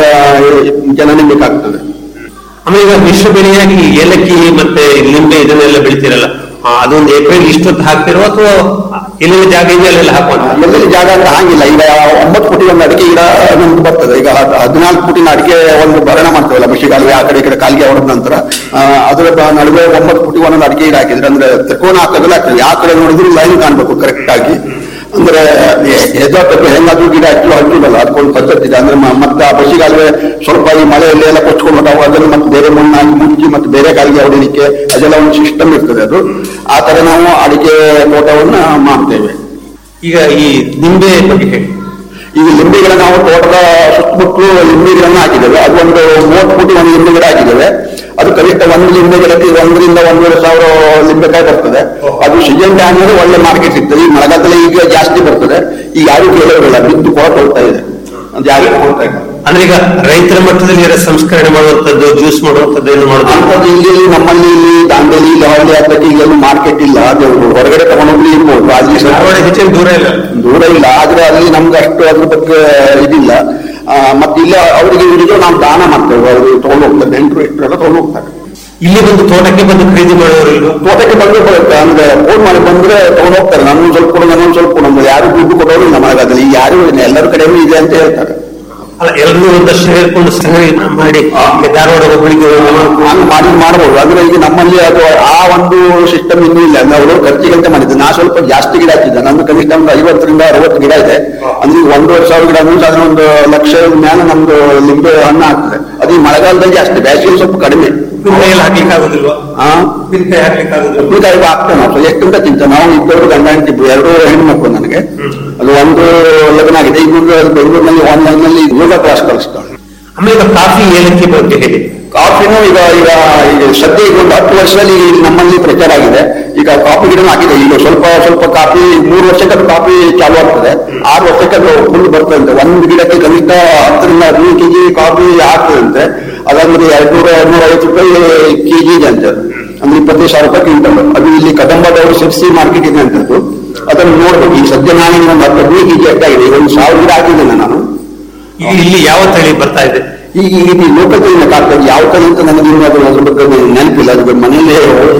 ಜನನೇ ಬೇಕಾಗ್ತದೆ ಆಮೇಲೆ ಈಗ ಮಿಶ್ರ ಬೆಳೆಯಾಗಿ ಏಲಕ್ಕಿ ಮತ್ತೆ ಲಿಂಬೆ ಇದನ್ನೆಲ್ಲ ಬೆಳಿತೀರಲ್ಲ ಆ, ಅದೊಂದು ಎಕರೆಗೆ ಇಷ್ಟೊತ್ತು ಹಾಕ್ತಿರೋ ಅಥವಾ ಎಲ್ಲೆಲ್ಲಿ ಜಾಗ ಇದೆ ಅಲ್ಲೆಲ್ಲ ಹಾಕುವಂತ ಎಲ್ಲೆಲ್ಲಿ ಜಾಗ ಅಂತ ಹಾಗಿಲ್ಲ ಈಗ ಒಂಬತ್ತು ಫುಟಿ ಒಂದು ಅಡಿಕೆ ಗಿಡ ನಮ್ದು ಬರ್ತದೆ ಈಗ ಹದ್- ಹದಿನಾಲ್ಕು ಫುಟಿನ ಅಡಿಕೆ ಒಂದು ಭರಣ ಮಾಡ್ತೇವಲ್ಲ ಮಷಿಗಾಲುವೆ ಆ ಕಡೆ ಈ ಕಡೆ ಕಾಲಿಗೆ ಹೊಡೆದ ನಂತರ ಆ, ಅದರ ಬ- ನಡುವೆ ಒಂಬತ್ತು ಫುಟಿ ಒಂದೊಂದು ಅಡಿಕೆ ಗಿಡ ಹಾಕಿದ್ರೆ ಅಂದ್ರೆ ತ್ರಿಕೋನ ಹಾಕೋದಿಲ್ಲ ಆಗ್ತದೆ ಯಾವ ಕಡೆ ನೋಡಿದ್ರು ಲೈನ್ ಕಾಣ್ಬೇಕು ಕರೆಕ್ಟ್ ಆಗಿ ಅಂದ್ರೆ ಹೆದ್ದಾಟಕ್ಕೆ ಹೆಂಗಾದ್ರೂ ಗಿಡ ಹಚ್ಚು ಹಚ್ಚುದಲ್ಲ ಅದಕ್ಕೊಂದು ಪದ್ಧತಿ ಇದೆ ಅಂದ್ರೆ ಮ- ಮತ್ತೆ ಆ ಬಸಿಗಾಲುವೆ ಸ್ವಲ್ಪ ಈ ಮಳೆಯಲ್ಲಿ ಎಲ್ಲ ಕೊಚ್ಕೊಂಡು ಹೋದಾಗ ಅದನ್ನು ಮತ್ತೆ ಬೇರೆ ಮಣ್ಣು ಹಾಕಿ ಮುಚ್ಚಿ ಮತ್ತೆ ಬೇರೆ ಕಾಲಿಗೆ ಹೊಡಿಲಿಕ್ಕೆ ಅದೆಲ್ಲ ಒಂದು ಸಿಸ್ಟಮ್ ಇರ್ತದೆ ಅದು ಆ ತರ ನಾವು ಅಡಿಕೆ ತೋಟವನ್ನ ಮಾಡ್ತೇವೆ ಈಗ ಈ ನಿಂಬೆ ಬಗ್ಗೆ ಹೇಳಿ ಈಗ ಲಿಂಬೆ ಗಿಡ ನಾವು ತೋಟದ ಸುತ್ತಮುತ್ತಲು ಲಿಂಬೆ ಗಿಡನ ಹಾಕಿದ್ದೇವೆ ಅದು ಒಂದು ಮೂವತ್ತು ಫುಟ್ ಒಂದು ಲಿಂಬೆ ಗಿಡ ಹಾಕಿದ್ದೇವೆ ಅದು ಕನಿಷ್ಠ ಒಂದು ಲಿಂಬೆ ಗಿಡಕ್ಕೆ ಒಂದರಿಂದ ಒಂದೂವರೆ ಸಾವಿರ ಲಿಂಬೆಕಾಯಿ ಬರ್ತದೆ ಅದು ಸೀಸನ್ ಟೈಮ್ ಒಳ್ಳೆ ಮಾರ್ಕೆಟ್ ಸಿಗ್ತದೆ ಈ ಮಳೆಗಾಲದಲ್ಲಿ ಈಗ ಜಾಸ್ತಿ ಬರ್ತದೆ ಈಗ ಯಾರು ಕೇಳೋದಿಲ್ಲ ಬಿದ್ದು ಕೊರತೆ ಹೋಗ್ತಾ ಇದೆ ಅದು ಯಾರಿಗೂ ಕೊಡ್ತಾ ಇಲ್ಲ ಅಂದ್ರೆ ಈಗ ರೈತರ ಮಟ್ಟದಲ್ಲಿ ರಸ ಸಂಸ್ಕರಣೆ ಮಾಡುವಂತದ್ದು ಜ್ಯೂಸ್ ಮಾಡುವಂತದ್ದು ಏನು ಮಾಡೋದು ಅಂಥದ್ದು ಇಲ್ಲಿ ನಮ್ಮಲ್ಲಿ ಇಲ್ಲಿ ದಾಂಡೇಲಿ ಇಲ್ಲಿ ಹಳ್ಳಿ ಹತ್ತಕ್ಕೆ ಇಲ್ಲೆಲ್ಲೂ ಮಾರ್ಕೆಟ್ ಇಲ್ಲ ಅದು ಹೊರಗಡೆ ತಗೊಂಡೋಗ್ಲಿ ಇರ್ಬೋದು ಅಲ್ಲಿ ಸ್ವಲ್ಪ ಧಾರವಾಡ ಹೆಚ್ಚಿನ ದೂರ ಇಲ್ಲ ದೂರ ಇಲ್ಲ ಆದ್ರೆ ಅಲ್ಲಿ ನಮ್ಗೆ ಅಷ್ಟು ಅದ್ರ ಬಗ್ಗೆ ಇದಿಲ್ಲ ಆ, ಮತ್ತೆ ಇಲ್ಲ ಅವರಿಗೆ ಇವರಿಗೆ ನಾವು ದಾನ ಮಾಡ್ತೇವೆ ಅವರು ತಗೊಂಡು ಹೋಗ್ತಾರೆ ನೆಂಟರು ಇಟ್ಟರೆಲ್ಲ ತಗೊಂಡು ಹೋಗ್ತಾರೆ ಇಲ್ಲಿ ಬಂದು ತೋಟಕ್ಕೆ ಬಂದು ಖರೀದಿ ಮಾಡುವವರು ಇಲ್ವಾ? ತೋಟಕ್ಕೆ ಬಂದು ಬರುತ್ತೆ ಅಂದ್ರೆ ಫೋನ್ ಮಾಡಿ ಬಂದ್ರೆ ತಗೊಂಡು ಹೋಗ್ತಾರೆ ನಮ್ಗೆ ಸ್ವಲ್ಪ ಕೊಡು ನಮ್ಗೆ ಸ್ವಲ್ಪ ಕೊಡು ನಮ್ಗೆ ಯಾರು ದುಡ್ಡು ಕೊಡೋರು ಇಲ್ಲ ಮಳೆಗಾಲದಲ್ಲಿ ಈಗ ಯಾರು ಇಲ್ಲ ಎಲ್ಲರ ಕಡೆಯೂ ಇದೆ ಅಂತ ಹೇಳ್ತಾರೆ ಅಲ್ಲ ಎಲ್ಲರೂ ಒಂದಷ್ಟು ಹೇಳ್ಕೊಂಡು ಸಂಗ್ರಹ ಮಾಡಿ ಈಗ ಧಾರವಾಡ ಹುಬ್ಬಳ್ಳಿಗೆ ಹೋಗಿ ಮಾಡ್ಕೊಂಡು ಹಂಗೆ ಮಾಡಿ ಮಾಡ್ಬೋದು ಅಂದ್ರೆ ಈಗ ನಮ್ಮಲ್ಲಿ ಅದು ಆ ಒಂದು ಸಿಸ್ಟಮ್ ಇನ್ನೂ ಇಲ್ಲ ಅಂದ್ರೆ ಅವರು ಖರ್ಚಿಗಂತ ಮಾಡಿದ್ದು ನಾ ಸ್ವಲ್ಪ ಜಾಸ್ತಿ ಗಿಡ ಹಾಕಿದ್ದೆ ನಂದು ಕನಿಷ್ಠ ಒಂದು ಐವತ್ತರಿಂದ ಅರವತ್ತು ಗಿಡ ಇದೆ ಅಂದ್ರೆ ಈಗ ಒಂದೂವರೆ ಸಾವಿರ ಗಿಡ ಅಂದ್ರೆ ಅದನ್ನ ಒಂದು ಲಕ್ಷ ಮೇಲೆ ನಮ್ದು ಲಿಂಬೆ ಹಣ್ಣು ಆಗ್ತದೆ ಅದು ಈ ಮಳೆಗಾಲದಲ್ಲಿ ಜಾಸ್ತಿ ಬೇಸಿಗೆ ಸ್ವಲ್ಪ ಕಡಿಮೆ ಉಪ್ಪಿನಕಾಯಿ ಹಾಕ್ಲಿಕ್ಕೆ ಆಗುದಿಲ್ವಾ ಆ ಉಪ್ಪಿನಕಾಯಿ ಹಾಕ್ಲಿಕ್ಕೆ ಆಗುದಿಲ್ಲ ಉಪ್ಪಿನಕಾಯಿ ಆಗ್ತದೆ ನಾವು ಎಷ್ಟಂತ ತಿಂತ ನಾವು ಇಬ್ಬರು ಗಂಡ ಹೆಂಡತಿ ಎರಡು ಹೆಣ್ಮಕ್ಳು ನನಗೆ ಅದು ಒಂದು ಲಗ್ನ ಆಗಿದೆ ಇನ್ನೊಂದು ಅದು ಬೆಂಗಳೂರಿನಲ್ಲಿ ಆನ್ಲೈನ್ ನಲ್ಲಿ ಯೋಗ ಕ್ಲಾಸ್ ಕಲಿಸ್ತಾಳೆ ಆಮೇಲೆ ಈಗ ಕಾಫಿ ಏಲಕ್ಕಿ ಬಗ್ಗೆ ಹೇಳಿ ಕಾಫಿನೂ ಈಗ ಈಗ ಈಗ ಸದ್ಯ ಈಗ ಒಂದು ಹತ್ತು ವರ್ಷದಲ್ಲಿ ಈಗ ನಮ್ಮಲ್ಲಿ ಪ್ರಚಾರ ಆಗಿದೆ ಈಗ ಕಾಫಿ ಗಿಡ ಹಾಕಿದೆ ಈಗ ಸ್ವಲ್ಪ ಸ್ವಲ್ಪ ಕಾಫಿ ಮೂರು ವರ್ಷಕ್ಕೆ ಅದು ಕಾಫಿ ಚಾಲು ಆಗ್ತದೆ ಆರು ವರ್ಷಕ್ಕೆ ಅದು ಫುಲ್ ಬರ್ತದಂತೆ ಒಂದು ಗಿಡಕ್ಕೆ ಕನಿಷ್ಠ ಹತ್ತರಿಂದ ಹದಿನೈದು ಕೆಜಿ ಕಾಫಿ ಆಗ್ತದಂತೆ ಅದಂದ್ರೆ ಎರಡ್ನೂರ ಎರಡ್ನೂರ ಐವತ್ತು ರೂಪಾಯಿ ಕೆಜಿ ಇದೆ ಅಂತ ಅಂದ್ರೆ ಇಪ್ಪತ್ತೈದು ಸಾವಿರ ರೂಪಾಯಿ ಕ್ವಿಂಟಲ್ ಅದು ಇಲ್ಲಿ ಕದಂಬದವರು ಸಿರ್ಸಿ ಮಾರ್ಕೆಟ್ ಇದೆ ಅಂತದ್ದು ಅದನ್ನು ನೋಡ್ಬೇಕು ಈಗ ಸದ್ಯ ನಾನು ಈಗ ಒಂದು ಹತ್ತು ಹದಿನೈದು ಕೆಜಿ ಅಷ್ಟಾಗಿದೆ ಈಗ ಒಂದು ಸಾವಿರ ಗಿಡ ಹಾಕಿದ್ದೇನೆ ನಾನು ಈಗ ಇಲ್ಲಿ ಯಾವ ತಳಿ ಬರ್ತಾ ಇದೆ ಈಗ ಈಗ ಇದು ಲೋಕಲ್ ತಳಿನ ಕಾಡ್ತದೆ ಯಾವ ತಳಿ ಅಂತ ನನಗೆ ಇನ್ನೂ ಅದ್ರ ಅದ್ರ ಬಗ್ಗೆ ನೆನಪಿಲ್ಲ ಅದು ಮನೆಯಲ್ಲೇ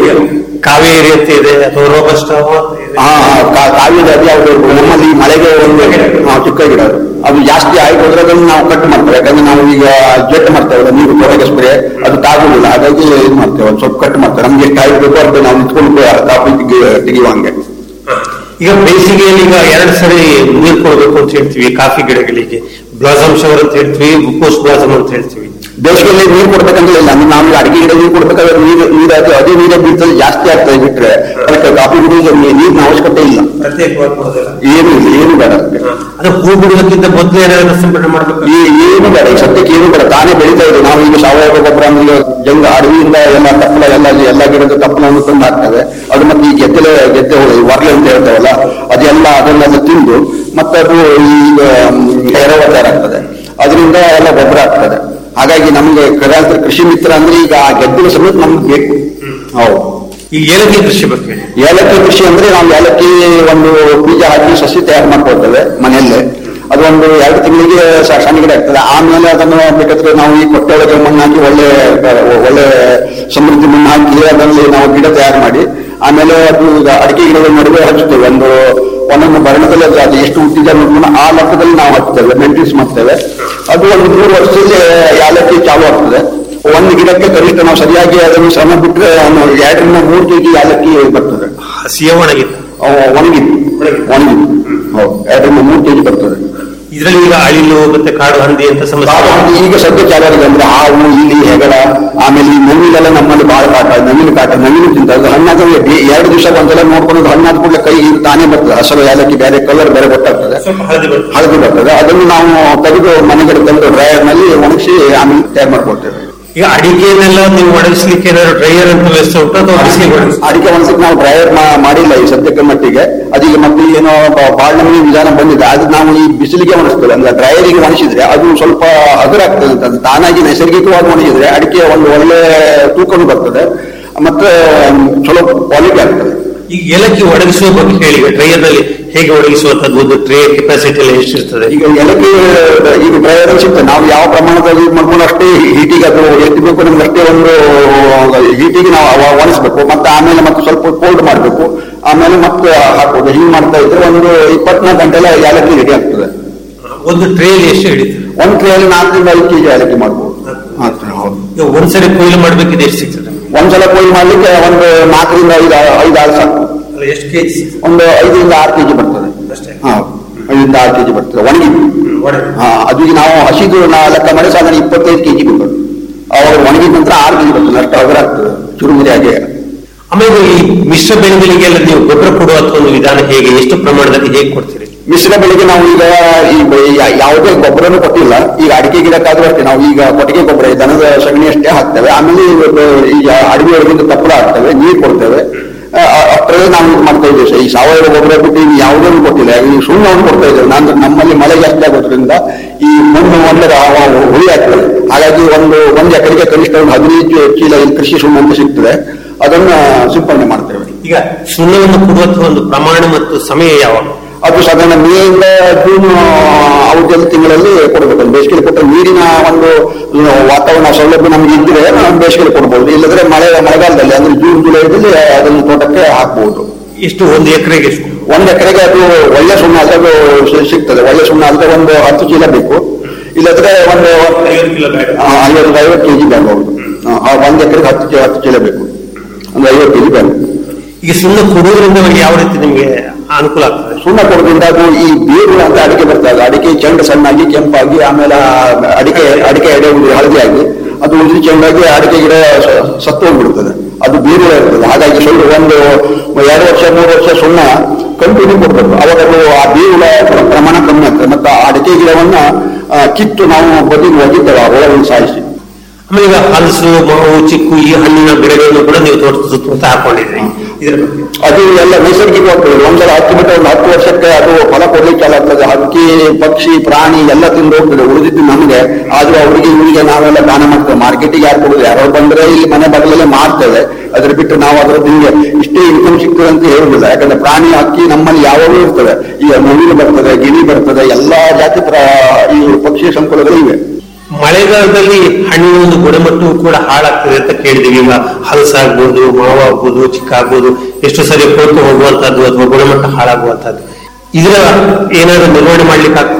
ಕಾವೇರಿ ಅಂತ ಇದೆ ಅಥವಾ ರೋಬಸ್ಟ ಆ ಕಾವ್ಯದ ಅದು ಯಾವ್ದು ಇರ್ಬೋದು. ನಮ್ಮಲ್ಲಿ ಮಳೆಗೆ ಒಂದು ಆ, ಚಿಕ್ಕ ಗಿಡ ಅದು. ಅದು ಜಾಸ್ತಿ ಆಯ್ತು ಹೋದ್ರೆ ಅದನ್ನು ನಾವು ಕಟ್ ಮಾಡ್ತೇವೆ ಯಾಕಂದ್ರೆ ನಾವು ಈಗ ಜೆಟ್ ಮಾಡ್ತೇವೆ ನೀರು ಹೊರಗೆ ಸ್ಪ್ರೇ ಅದು ತಾಗುದಿಲ್ಲ ಹಾಗಾಗಿ ಇದು ಮಾಡ್ತೇವೆ ಒಂದು ಸ್ವಲ್ಪ ಕಟ್ ಮಾಡ್ತೇವೆ ನಮ್ಗೆ ಎಷ್ಟು ಆಯ್ತು ಬೇಕೋ ಅದು ನಾವು ನಿಂತ್ಕೊಂಡು ಕಾಫಿ ತೆಗೆಯುವಂಗೆ ಈಗ ಬೇಸಿಗೆಯಲ್ಲಿ ಈಗ ಎರಡು ಸರಿ ನೀರು ಕೊಡಬೇಕು ಅಂತ ಹೇಳ್ತೀವಿ ಕಾಫಿ ಗಿಡಗಳಿಗೆ ಬ್ಲಾಸಮ್ ಶವರ್ ಅಂತ ಹೇಳ್ತೀವಿ ಪೋಸ್ಟ್ ಬ್ಲಾಸಮ್ ಅಂತ ಹೇಳ್ತೀವಿ ಬೇಸಿಗೆಯಲ್ಲಿ ನೀರು ಕೊಡ್ಬೇಕಂತ ಇಲ್ಲ ಅಂದ್ರೆ ನಾವು ಅಡಿಕೆ ಗಿಡ ನೀರು ಕೊಡ್ಬೇಕಾದ್ರೆ ನೀರು ನೀರು ಅದು ಅದೇ ನೀರೇ ಬೀಳ್ತದೆ ಜಾಸ್ತಿ ಆಗ್ತದೆ ಬಿಟ್ರೆ ಅದಕ್ಕೆ ಕಾಫಿ ಗಿಡಕ್ಕೆ ನೀರಿನ ಅವಶ್ಯಕತೆ ಇಲ್ಲ ಪ್ರತ್ಯೇಕವಾಗಿ ಕೊಡೋದಿಲ್ಲ ಏನು ಇಲ್ಲ ಏನು ಬೇಡ ಅದಕ್ಕೆ ಅದು ಹೂ ಬಿಡುವುದಕ್ಕಿಂತ ಮೊದಲು ಏನಾದ್ರು ಸಿಂಪಡಣೆ ಮಾಡ್ಬೇಕು ಈ ಏನು ಬೇಡ ಈ ಸದ್ಯಕ್ಕೆ ಏನು ಬೇಡ ತಾನೇ ಬೆಳೀತಾ ಇದೆ ನಾವು ಈಗ ಸಾವಯವ ಗೊಬ್ಬರ ಅಂದ್ರೆ ಜಂಗ ಅಡವಿಯಿಂದ ಎಲ್ಲ ತಪ್ಪಲ ಎಲ್ಲ ಎಲ್ಲ ಗಿಡದ ತಪ್ಪಲನ್ನು ತಂದು ಹಾಕ್ತೇವೆ ಅದು ಮತ್ತೆ ಈ ಗೆದ್ದಲೆ ಗೆದ್ದೆ ಹುಳು, ಈ ವರ್ಲೆ ಅಂತ ಹೇಳ್ತೇವಲ್ಲ ಅದೆಲ್ಲ ಅದನ್ನೆಲ್ಲ ತಿಂದು ಮತ್ತೆ ಅದು ಈಗ ಎರವ ತಯಾರಾಗ್ತದೆ ಅದರಿಂದ ಎಲ್ಲ ಗೊಬ್ಬರ ಆಗ್ತದೆ ಹಾಗಾಗಿ ನಮಗೆ ಕರಾಂತರ ಕೃಷಿ ಮಿತ್ರ ಅಂದ್ರೆ ಈಗ ಆ ಗೆದ್ದಲು ಸಮೇತ ನಮ್ಗೆ ಬೇಕು ಹೌದು ಈ ಏಲಕ್ಕಿ ಕೃಷಿ ಬಗ್ಗೆ ಏಲಕ್ಕಿ ಕೃಷಿ ಅಂದ್ರೆ ನಾವು ಏಲಕ್ಕಿ ಒಂದು ಬೀಜ ಹಾಕಿ ಸಸಿ ತಯಾರು ಮಾಡ್ಕೊಳ್ತೇವೆ ಮನೆಯಲ್ಲೇ ಅದೊಂದು ಎರಡು ತಿಂಗಳಿಗೆ ಸ- ಸಣ್ಣ ಗಿಡ ಆಗ್ತದೆ ಆಮೇಲೆ ಅದನ್ನು ಬೇಕಾದ್ರೆ ನಾವು ಈ ಕೊಟ್ಟೆ ಒಳಗೆ ಮಣ್ಣು ಹಾಕಿ ಒಳ್ಳೆ ಒಳ್ಳೆ ಸಮೃದ್ಧಿ ಮಣ್ಣು ಹಾಕಿ ಅದರಲ್ಲಿ ನಾವು ಗಿಡ ತಯಾರು ಮಾಡಿ ಆಮೇಲೆ ಅದು ಈಗ ಅಡಿಕೆ ಗಿಡಗಳ ನಡುವೆ ಹಚ್ಚುತ್ತೇವೆ ಒಂದು ಒಂದೊಂದು ಭರಣದಲ್ಲಿ ಅದು ಅದು ಎಷ್ಟು ಹುಟ್ಟಿದೆ ನೋಡ್ಕೊಂಡು ಆ ಲೆಕ್ಕದಲ್ಲಿ ನಾವು ಹಚ್ತೇವೆ ಮೇಂಟೆನ್ಸ್ ಮಾಡ್ತೇವೆ ಅದು ಒಂದು ಮೂರು ವರ್ಷದಲ್ಲಿ ಏಲಕ್ಕಿ ಚಾಲು ಆಗ್ತದೆ ಒಂದು ಗಿಡಕ್ಕೆ ಕನಿಷ್ಠ ನಾವು ಸರಿಯಾಗಿ ಅದನ್ನು ಶ್ರಮ ಬಿಟ್ಟರೆ ಎರಡರಿಂದ ಮೂರು ಕೆಜಿ ಏಲಕ್ಕಿ ಬರ್ತದೆ ಹಸಿಯ ಒಣಗಿತ್ತು ಅವು ಒಣಗಿದ್ದು ಒಣಗಿದ್ದು ಹೌದು ಎರಡರಿಂದ ಮೂರು ಕೆಜಿ ಬರ್ತದೆ ಇದರಲ್ಲಿ ಈಗ ಅಳಿಲು ಮತ್ತೆ ಕಾಡು ಹಂದಿ ಅಂತ ಸಮಸ್ಯೆ ಕಾಡು ಹಂದಿ ಈಗ ಸದ್ಯ ಚಾಲಾಗಿದೆ ಅಂದ್ರೆ ಹಾವು ಇಲ್ಲಿ ಹೆಗಡ ಆಮೇಲೆ ಈ ನವಿಲೆಲ್ಲ ನಮ್ಮಲ್ಲಿ ಬಹಳ ಕಾಟ ನವಿಲು ಕಾಟ ನವಿಲು ತಿಂತ ಅದು ಹಣ್ಣಾದ ಎರಡು ದಿವಸ ಒಂದ್ಸಲ ನೋಡ್ಕೊಂಡು ಹಣ್ಣಾದ ಕೂಡಲೇ ಕೈ ತಾನೇ ಬರ್ತದೆ ಹಸರು ಏಲಕ್ಕಿ ಬೇರೆ ಕಲರ್ ಬೇರೆ ಗೊತ್ತಾಗ್ತದೆ ಸ್ವಲ್ಪ ಹಳದಿ ಬರ್ತದೆ ಹಳದಿ ಬರ್ತದೆ ಅದನ್ನು ನಾವು ತೆಗೆದು ಮನೆಗಡೆ ತಂದು ಡ್ರೈಯರ್ ನಲ್ಲಿ ಒಣಗಿಸಿ ಆಮೇಲೆ ತಯಾರು ಮಾಡ್ಕೊಳ್ತೇವೆ ಈಗ ಅಡಿಕೆಯನ್ನೆಲ್ಲ ನೀವು ಒಣಗಿಸ್ಲಿಕ್ಕೆ ಏನಾದ್ರು ಡ್ರೈಯರ್ ಅಂತ ವ್ಯವಸ್ಥೆ ಉಂಟು ಅಥವಾ ಬಿಸಿಲಿಗೆ ಒಣಗಿಸ್ ಅದಕ್ಕೆ ಒಂದ್ಸತಿ ನಾವು ಡ್ರೈಯರ್ ಮಾಡಿಲ್ಲ ಈ ಸದ್ಯಕ್ಕೆ ಮಟ್ಟಿಗೆ ಅದೀಗ ಮತ್ತೆ ಏನೋ ಬಹಳ ನಮಗೆ ವಿಧಾನ ಬಂದಿದೆ ಅದು ನಾವು ಈ ಬಿಸಿಲಿಗೆ ಒಣಗಿಸ್ತೇವೆ ಅಂದ್ರೆ ಡ್ರೈಯರಿಗೆ ಒಣಗಿಸಿದ್ರೆ ಅದು ಸ್ವಲ್ಪ ಹಗುರಾಗ್ತದೆ ಅಂತ ಅದು ತಾನಾಗಿ ನೈಸರ್ಗಿಕವಾಗಿ ಒಣಗಿದ್ರೆ ಅಡಿಕೆ ಒಂದು ಒಳ್ಳೆ ತೂಕನು ಬರ್ತದೆ ಮತ್ತೆ ಚಲೋ ಕ್ವಾಲಿಟಿ ಆಗ್ತದೆ ಈಗ ಏಲಕ್ಕಿ ಒಣಗಿಸುವ ಬಗ್ಗೆ ಹೇಳಿ ಡ್ರೈಯರ್ ನಲ್ಲಿ ಹೇಗೆ ಒಣಗಿಸುವಂತದ್ದು ಒಂದು ಟ್ರೇ ಕೆಪಾಸಿಟಿ ಎಲ್ಲ ಎಷ್ಟಿರ್ತದೆ ಈಗ ಎಲಕ್ಕೆ ಈಗ ಡ್ರೈಯರ್ ಸಿಗ್ತದೆ ನಾವು ಯಾವ ಪ್ರಮಾಣದಲ್ಲಿ ಯೂಸ್ ಮಾಡ್ಕೊಂಡು ಅಷ್ಟೇ ಹೀಟಿಗೆ ಅದು ಎಷ್ಟು ಬೇಕು ನಮ್ಗೆ ಅಷ್ಟೇ ಒಂದು ಹೀಟಿಗೆ ನಾವು ಅವ- ಒಣಗಿಸ್ಬೇಕು ಮತ್ತೆ ಆಮೇಲೆ ಮತ್ತೆ ಸ್ವಲ್ಪ ಕೋಲ್ಡ್ ಮಾಡಬೇಕು ಆಮೇಲೆ ಮತ್ತೆ ಹಾಕೋದು ಹಿಂಗ್ ಮಾಡ್ತಾ ಇದ್ರೆ ಒಂದು ಇಪ್ಪತ್ನಾಲ್ಕು ಗಂಟೆಲ್ಲ ಏಲಕ್ಕಿ ರೆಡಿ ಆಗ್ತದೆ ಒಂದು ಟ್ರೇ ಎಷ್ಟು ಹಿಡಿತದೆ ಒಂದ್ ಟ್ರೇಯಲ್ಲಿ ನಾಲ್ಕರಿಂದ ಐದು ಕೆಜಿ ಏಲಕ್ಕಿ ಮಾಡ್ಬೋದು ಹೌದು ಈಗ ಒಂದ್ಸರಿ ಕೊಯ್ಲು ಮಾಡ್ಬೇಕಿದ್ರೆ ಎಷ್ಟು ಸಿಗ್ತದೆ ಒಂದ್ಸಲ ಕೊಯ್ಲು ಮಾಡ್ಲಿಕ್ಕೆ ಒಂದು ನಾಲ್ಕರಿಂದ ಐದು ಐದು ಆರು ಸಾಕು ಅಲ್ಲ ಎಷ್ಟು ಕೆಜಿ ಸಿಗ್ತದೆ ಒಂದು ಐದರಿಂದ ಆರು ಕೆಜಿ ಬರ್ತದೆ ಅಷ್ಟೇ ಹಾ ಐದರಿಂದ ಆರು ಕೆಜಿ ಬರ್ತದೆ ಒಣಗಿದ್ದು ಒಣಗಿ ಹಾ ಅದು ಈಗ ನಾವು ಹಸಿದು ನಾ ಲೆಕ್ಕ ಮಾಡಿ ಸಾಧಾರಣ ಇಪ್ಪತ್ತೈದು ಕೆಜಿ ಬೇಕು ಅವಾಗ ಒಣಗಿದ ನಂತರ ಆರು ಕೆಜಿ ಬರ್ತದೆ ಅಷ್ಟು ಹಗರಾಗ್ತದೆ ಚುರುಮುರಿ ಹಾಗೆ ಆಮೇಲೆ ಈ ಮಿಶ್ರ ಬೆಳೆಗಳಿಗೆಲ್ಲ ನೀವು ಗೊಬ್ಬರ ಕೊಡುವ ಅಥವಾ ಒಂದು ವಿಧಾನ ಹೇಗೆ ಎಷ್ಟು ಪ್ರಮಾಣದಲ್ಲಿ ಹೇಗೆ ಕೊಡ್ತೀರಿ ಮಿಶ್ರ ಬೆಳೆಗೆ ನಾವು ಈಗ ಈ ಬ- ಯಾ- ಯಾವುದೇ ಗೊಬ್ಬರನೂ ಕೊಟ್ಟಿಲ್ಲ ಈಗ ಅಡಿಕೆ ಗಿಡಕ್ಕಾದ್ರೂ ಅಷ್ಟೇ ನಾವು ಈಗ ಕೊಟ್ಟಿಗೆ ಗೊಬ್ಬರ ಈ ದನದ ಸಗಣಿ ಅಷ್ಟೇ ಹಾಕ್ತೇವೆ ಆಮೇಲೆ ಇವತ್ತು ಈಗ ಅಡಿಗೆ ಒಳಗಿಂದ ತಪ್ಪಲ ಹಾಕ್ತೇವೆ ನೀರು ಕೊಡ್ತೇವೆ ಆ, ಆ- ಅಷ್ಟರಲ್ಲೇ ನಾವು ಇದು ಮಾಡ್ತಾ ಇದ್ದೇವೆ ಸರ್. ಈ ಸಾವಯವ ಗೊಬ್ಬರ ಬಿಟ್ಟು ಈಗ ಯಾವುದೇನು ಕೊಟ್ಟಿಲ್ಲ ಈ ಸುಣ್ಣವನ್ನು ಕೊಡ್ತಾ ಇದ್ದೇವೆ ನಾನು ನಮ್ಮಲ್ಲಿ ಮಳೆ ಜಾಸ್ತಿ ಆಗೋದ್ರಿಂದ ಈ ಮಣ್ಣು ಒಂದರ ಹುಳಿ ಆಗ್ತದೆ ಹಾಗಾಗಿ ಒಂದು ಒಂದು ಎಕರೆಗೆ ಕನಿಷ್ಠ ಒಂದು ಹದಿನೈದು ಚೀಲ ಈ ಕೃಷಿ ಸುಣ್ಣ ಅಂತ ಸಿಗ್ತದೆ ಅದನ್ನ ಸಿಂಪಡಣೆ ಮಾಡ್ತೇವೆ ಈಗ ಸುಣ್ಣವನ್ನು ಕೊಡುವಂತಹ ಒಂದು ಪ್ರಮಾಣ ಮತ್ತು ಸಮಯ ಯಾವಾಗ ಅದು ಸಾಧಾರಣ ಮೇಯಿಂದ ಜೂನ್ ಅವಧಿಯಲ್ಲಿ ತಿಂಗಳಲ್ಲಿ ಕೊಡಬೇಕು ಬೇಸಿಗೆಯಲ್ಲಿ ಕೊಟ್ಟರೆ ನೀರಿನ ಒಂದು ವಾತಾವರಣ ಸೌಲಭ್ಯ ನಮ್ಗೆ ಇದ್ರೆ ನಾವು ಬೇಸಿಗೆಯಲ್ಲಿ ಕೊಡ್ಬೋದು ಇಲ್ಲದ್ರೆ ಮಳೆ ಮಳೆಗಾಲದಲ್ಲಿ ಅಂದ್ರೆ ಜೂನ್ ಜುಲೈದಲ್ಲಿ ಅದನ್ನು ತೋಟಕ್ಕೆ ಹಾಕ್ಬೋದು ಎಷ್ಟು ಒಂದು ಎಕರೆಗೆ ಎಷ್ಟು ಒಂದ್ ಎಕರೆಗೆ ಅದು ಒಳ್ಳೆ ಸುಣ್ಣ ಆದ್ರೆ ಅದು ಸಿ- ಸಿಗ್ತದೆ ಒಳ್ಳೆ ಸುಣ್ಣ ಆದ್ರೆ ಒಂದು ಹತ್ತು ಚೀಲ ಬೇಕು ಇಲ್ಲದ್ರೆ ಒಂದು ಐವತ್ತು ಕಿಲೋ ಬೇಡ ಆ, ಐವತ್ತು ಐವತ್ತು ಕೆಜಿ ಬೇಕಾಗುತ್ತೆ ಆ, ಒಂದ್ ಎಕರೆಗೆ ಹತ್ತು ಚೀಲ ಹತ್ತು ಚೀಲ ಬೇಕು ಒಂದು ಐವತ್ತು ಕೆಜಿ ಬೇಕು ಈಗ ಸುಣ್ಣ ಕೊಡುವುದರಿಂದ ಅವ್ರಿಗೆ ಯಾವ ರೀತಿ ನಿಮಗೆ ಅನುಕೂಲ ಆಗ್ತದೆ ಸುಣ್ಣ ಕೊಡೋದ್ರಿಂದ ಅದು ಈ ಬೇರು ಅಂತ ಅಡಿಕೆ ಬರ್ತದೆ ಅಡಿಕೆ ಚೆಂಡು ಸಣ್ಣಾಗಿ ಕೆಂಪಾಗಿ ಆಮೇಲೆ ಆ ಅಡಿಕೆ ಅಡಿಕೆ ಎಡೆ ಉಳಿ ಹಳದಿಯಾಗಿ ಅದು ಉಳಿದು ಚೆಂಡಾಗಿ ಅಡಿಕೆ ಗಿಡ ಸ- ಸತ್ತು ಹೋಗ್ಬಿಡ್ತದೆ ಅದು ಬೇರು ಇರ್ತದೆ ಹಾಗಾಗಿ ಸ್ವಲ್ಪ ಒಂದು ಎರಡು ವರ್ಷ ಮೂರು ವರ್ಷ ಸುಣ್ಣ ಕಂಟಿನ್ಯೂ ಕೊಡ್ಬೇಕು ಅವಾಗ ಅದು ಆ ಬೇರುಳ ಪ್ರಮಾಣ ಕಮ್ಮಿ ಆಗ್ತದೆ ಮತ್ತೆ ಆ ಅಡಿಕೆ ಗಿಡವನ್ನ ಆ, ಕಿತ್ತು ನಾವು ಬದಿಗೆ ಒಗಿತೇವೆ ಆ ಹುಳವನ್ನು ಸಾಯಿಸಿ ಆಮೇಲೆ ಈಗ ಹಲಸು ಮಾವು ಚಿಕ್ಕು ಈ ಹಣ್ಣಿನ ಗಿಡಗಳನ್ನು ಕೂಡ ನೀವು ತೋಟದ ಸುತ್ತಮುತ್ತ ಹಾಕೊಂಡಿದ್ರಿ ಇದ್ರ ಬಗ್ಗೆ ಅದು ಎಲ್ಲ ನೈಸರ್ಗಿಕವಾಗಿ ಒಂದ್ಸಲ ಹತ್ತು ಬಿಟ್ಟು ಒಂದು ಹತ್ತು ವರ್ಷಕ್ಕೆ ಅದು ಫಲ ಕೊಡ್ಲಿಕ್ಕೆ ಚಾಲು ಆಗ್ತದೆ ಹಕ್ಕಿ ಪಕ್ಷಿ ಪ್ರಾಣಿ ಎಲ್ಲ ತಿಂದು ಹೋಗ್ತದೆ ಉಳಿದಿದ್ದು ನಮಗೆ ಆದ್ರೂ ಅವರಿಗೆ ಇವರಿಗೆ ನಾವೆಲ್ಲ ದಾನ ಮಾಡ್ತೇವೆ ಮಾರ್ಕೆಟಿಗೆ ಯಾರು ಕೊಡುದು ಯಾರೋ ಬಂದ್ರೆ ಇಲ್ಲಿ ಮನೆ ಬಾಗಿಲಲ್ಲೇ ಮಾರ್ತೇವೆ ಅದ್ರ ಬಿಟ್ಟು ನಾವು ಅದರ ಹಿಂಗೆ ಇಷ್ಟೇ ಇನ್ಕಮ್ ಸಿಗ್ತದೆ ಅಂತ ಹೇಳುದಿಲ್ಲ ಯಾಕಂದ್ರೆ ಪ್ರಾಣಿ ಹಕ್ಕಿ ನಮ್ಮಲ್ಲಿ ಯಾವಾಗಲೂ ಇರ್ತದೆ ಈಗ ಮುಗಿಲು ಬರ್ತದೆ ಗಿಳಿ ಬರ್ತದೆ ಎಲ್ಲಾ ಜಾತಿ ಪ್ರ- ಈ ಪಕ್ಷಿ ಸಂಕುಲಗಳು ಇವೆ ಮಳೆಗಾಲದಲ್ಲಿ ಹಣ್ಣಿನ ಒಂದು ಗುಣಮಟ್ಟವು ಕೂಡ ಹಾಳಾಗ್ತದೆ ಅಂತ ಕೇಳಿದೀವಿ ಈಗ ಹಲಸಾಗ್ಬೋದು ಮಾವು ಆಗ್ಬೋದು ಚಿಕ್ಕ ಆಗ್ಬೋದು ಎಷ್ಟು ಸರಿ ಕೊಳ್ತು ಹೋಗುವಂತದ್ದು ಅಥವಾ ಗುಣಮಟ್ಟ ಹಾಳಾಗುವಂತದ್ದು ಇದರ ಏನಾದ್ರು ನಿರ್ವಹಣೆ ಮಾಡ್ಲಿಕ್ಕೆ ಆಗ್ತದ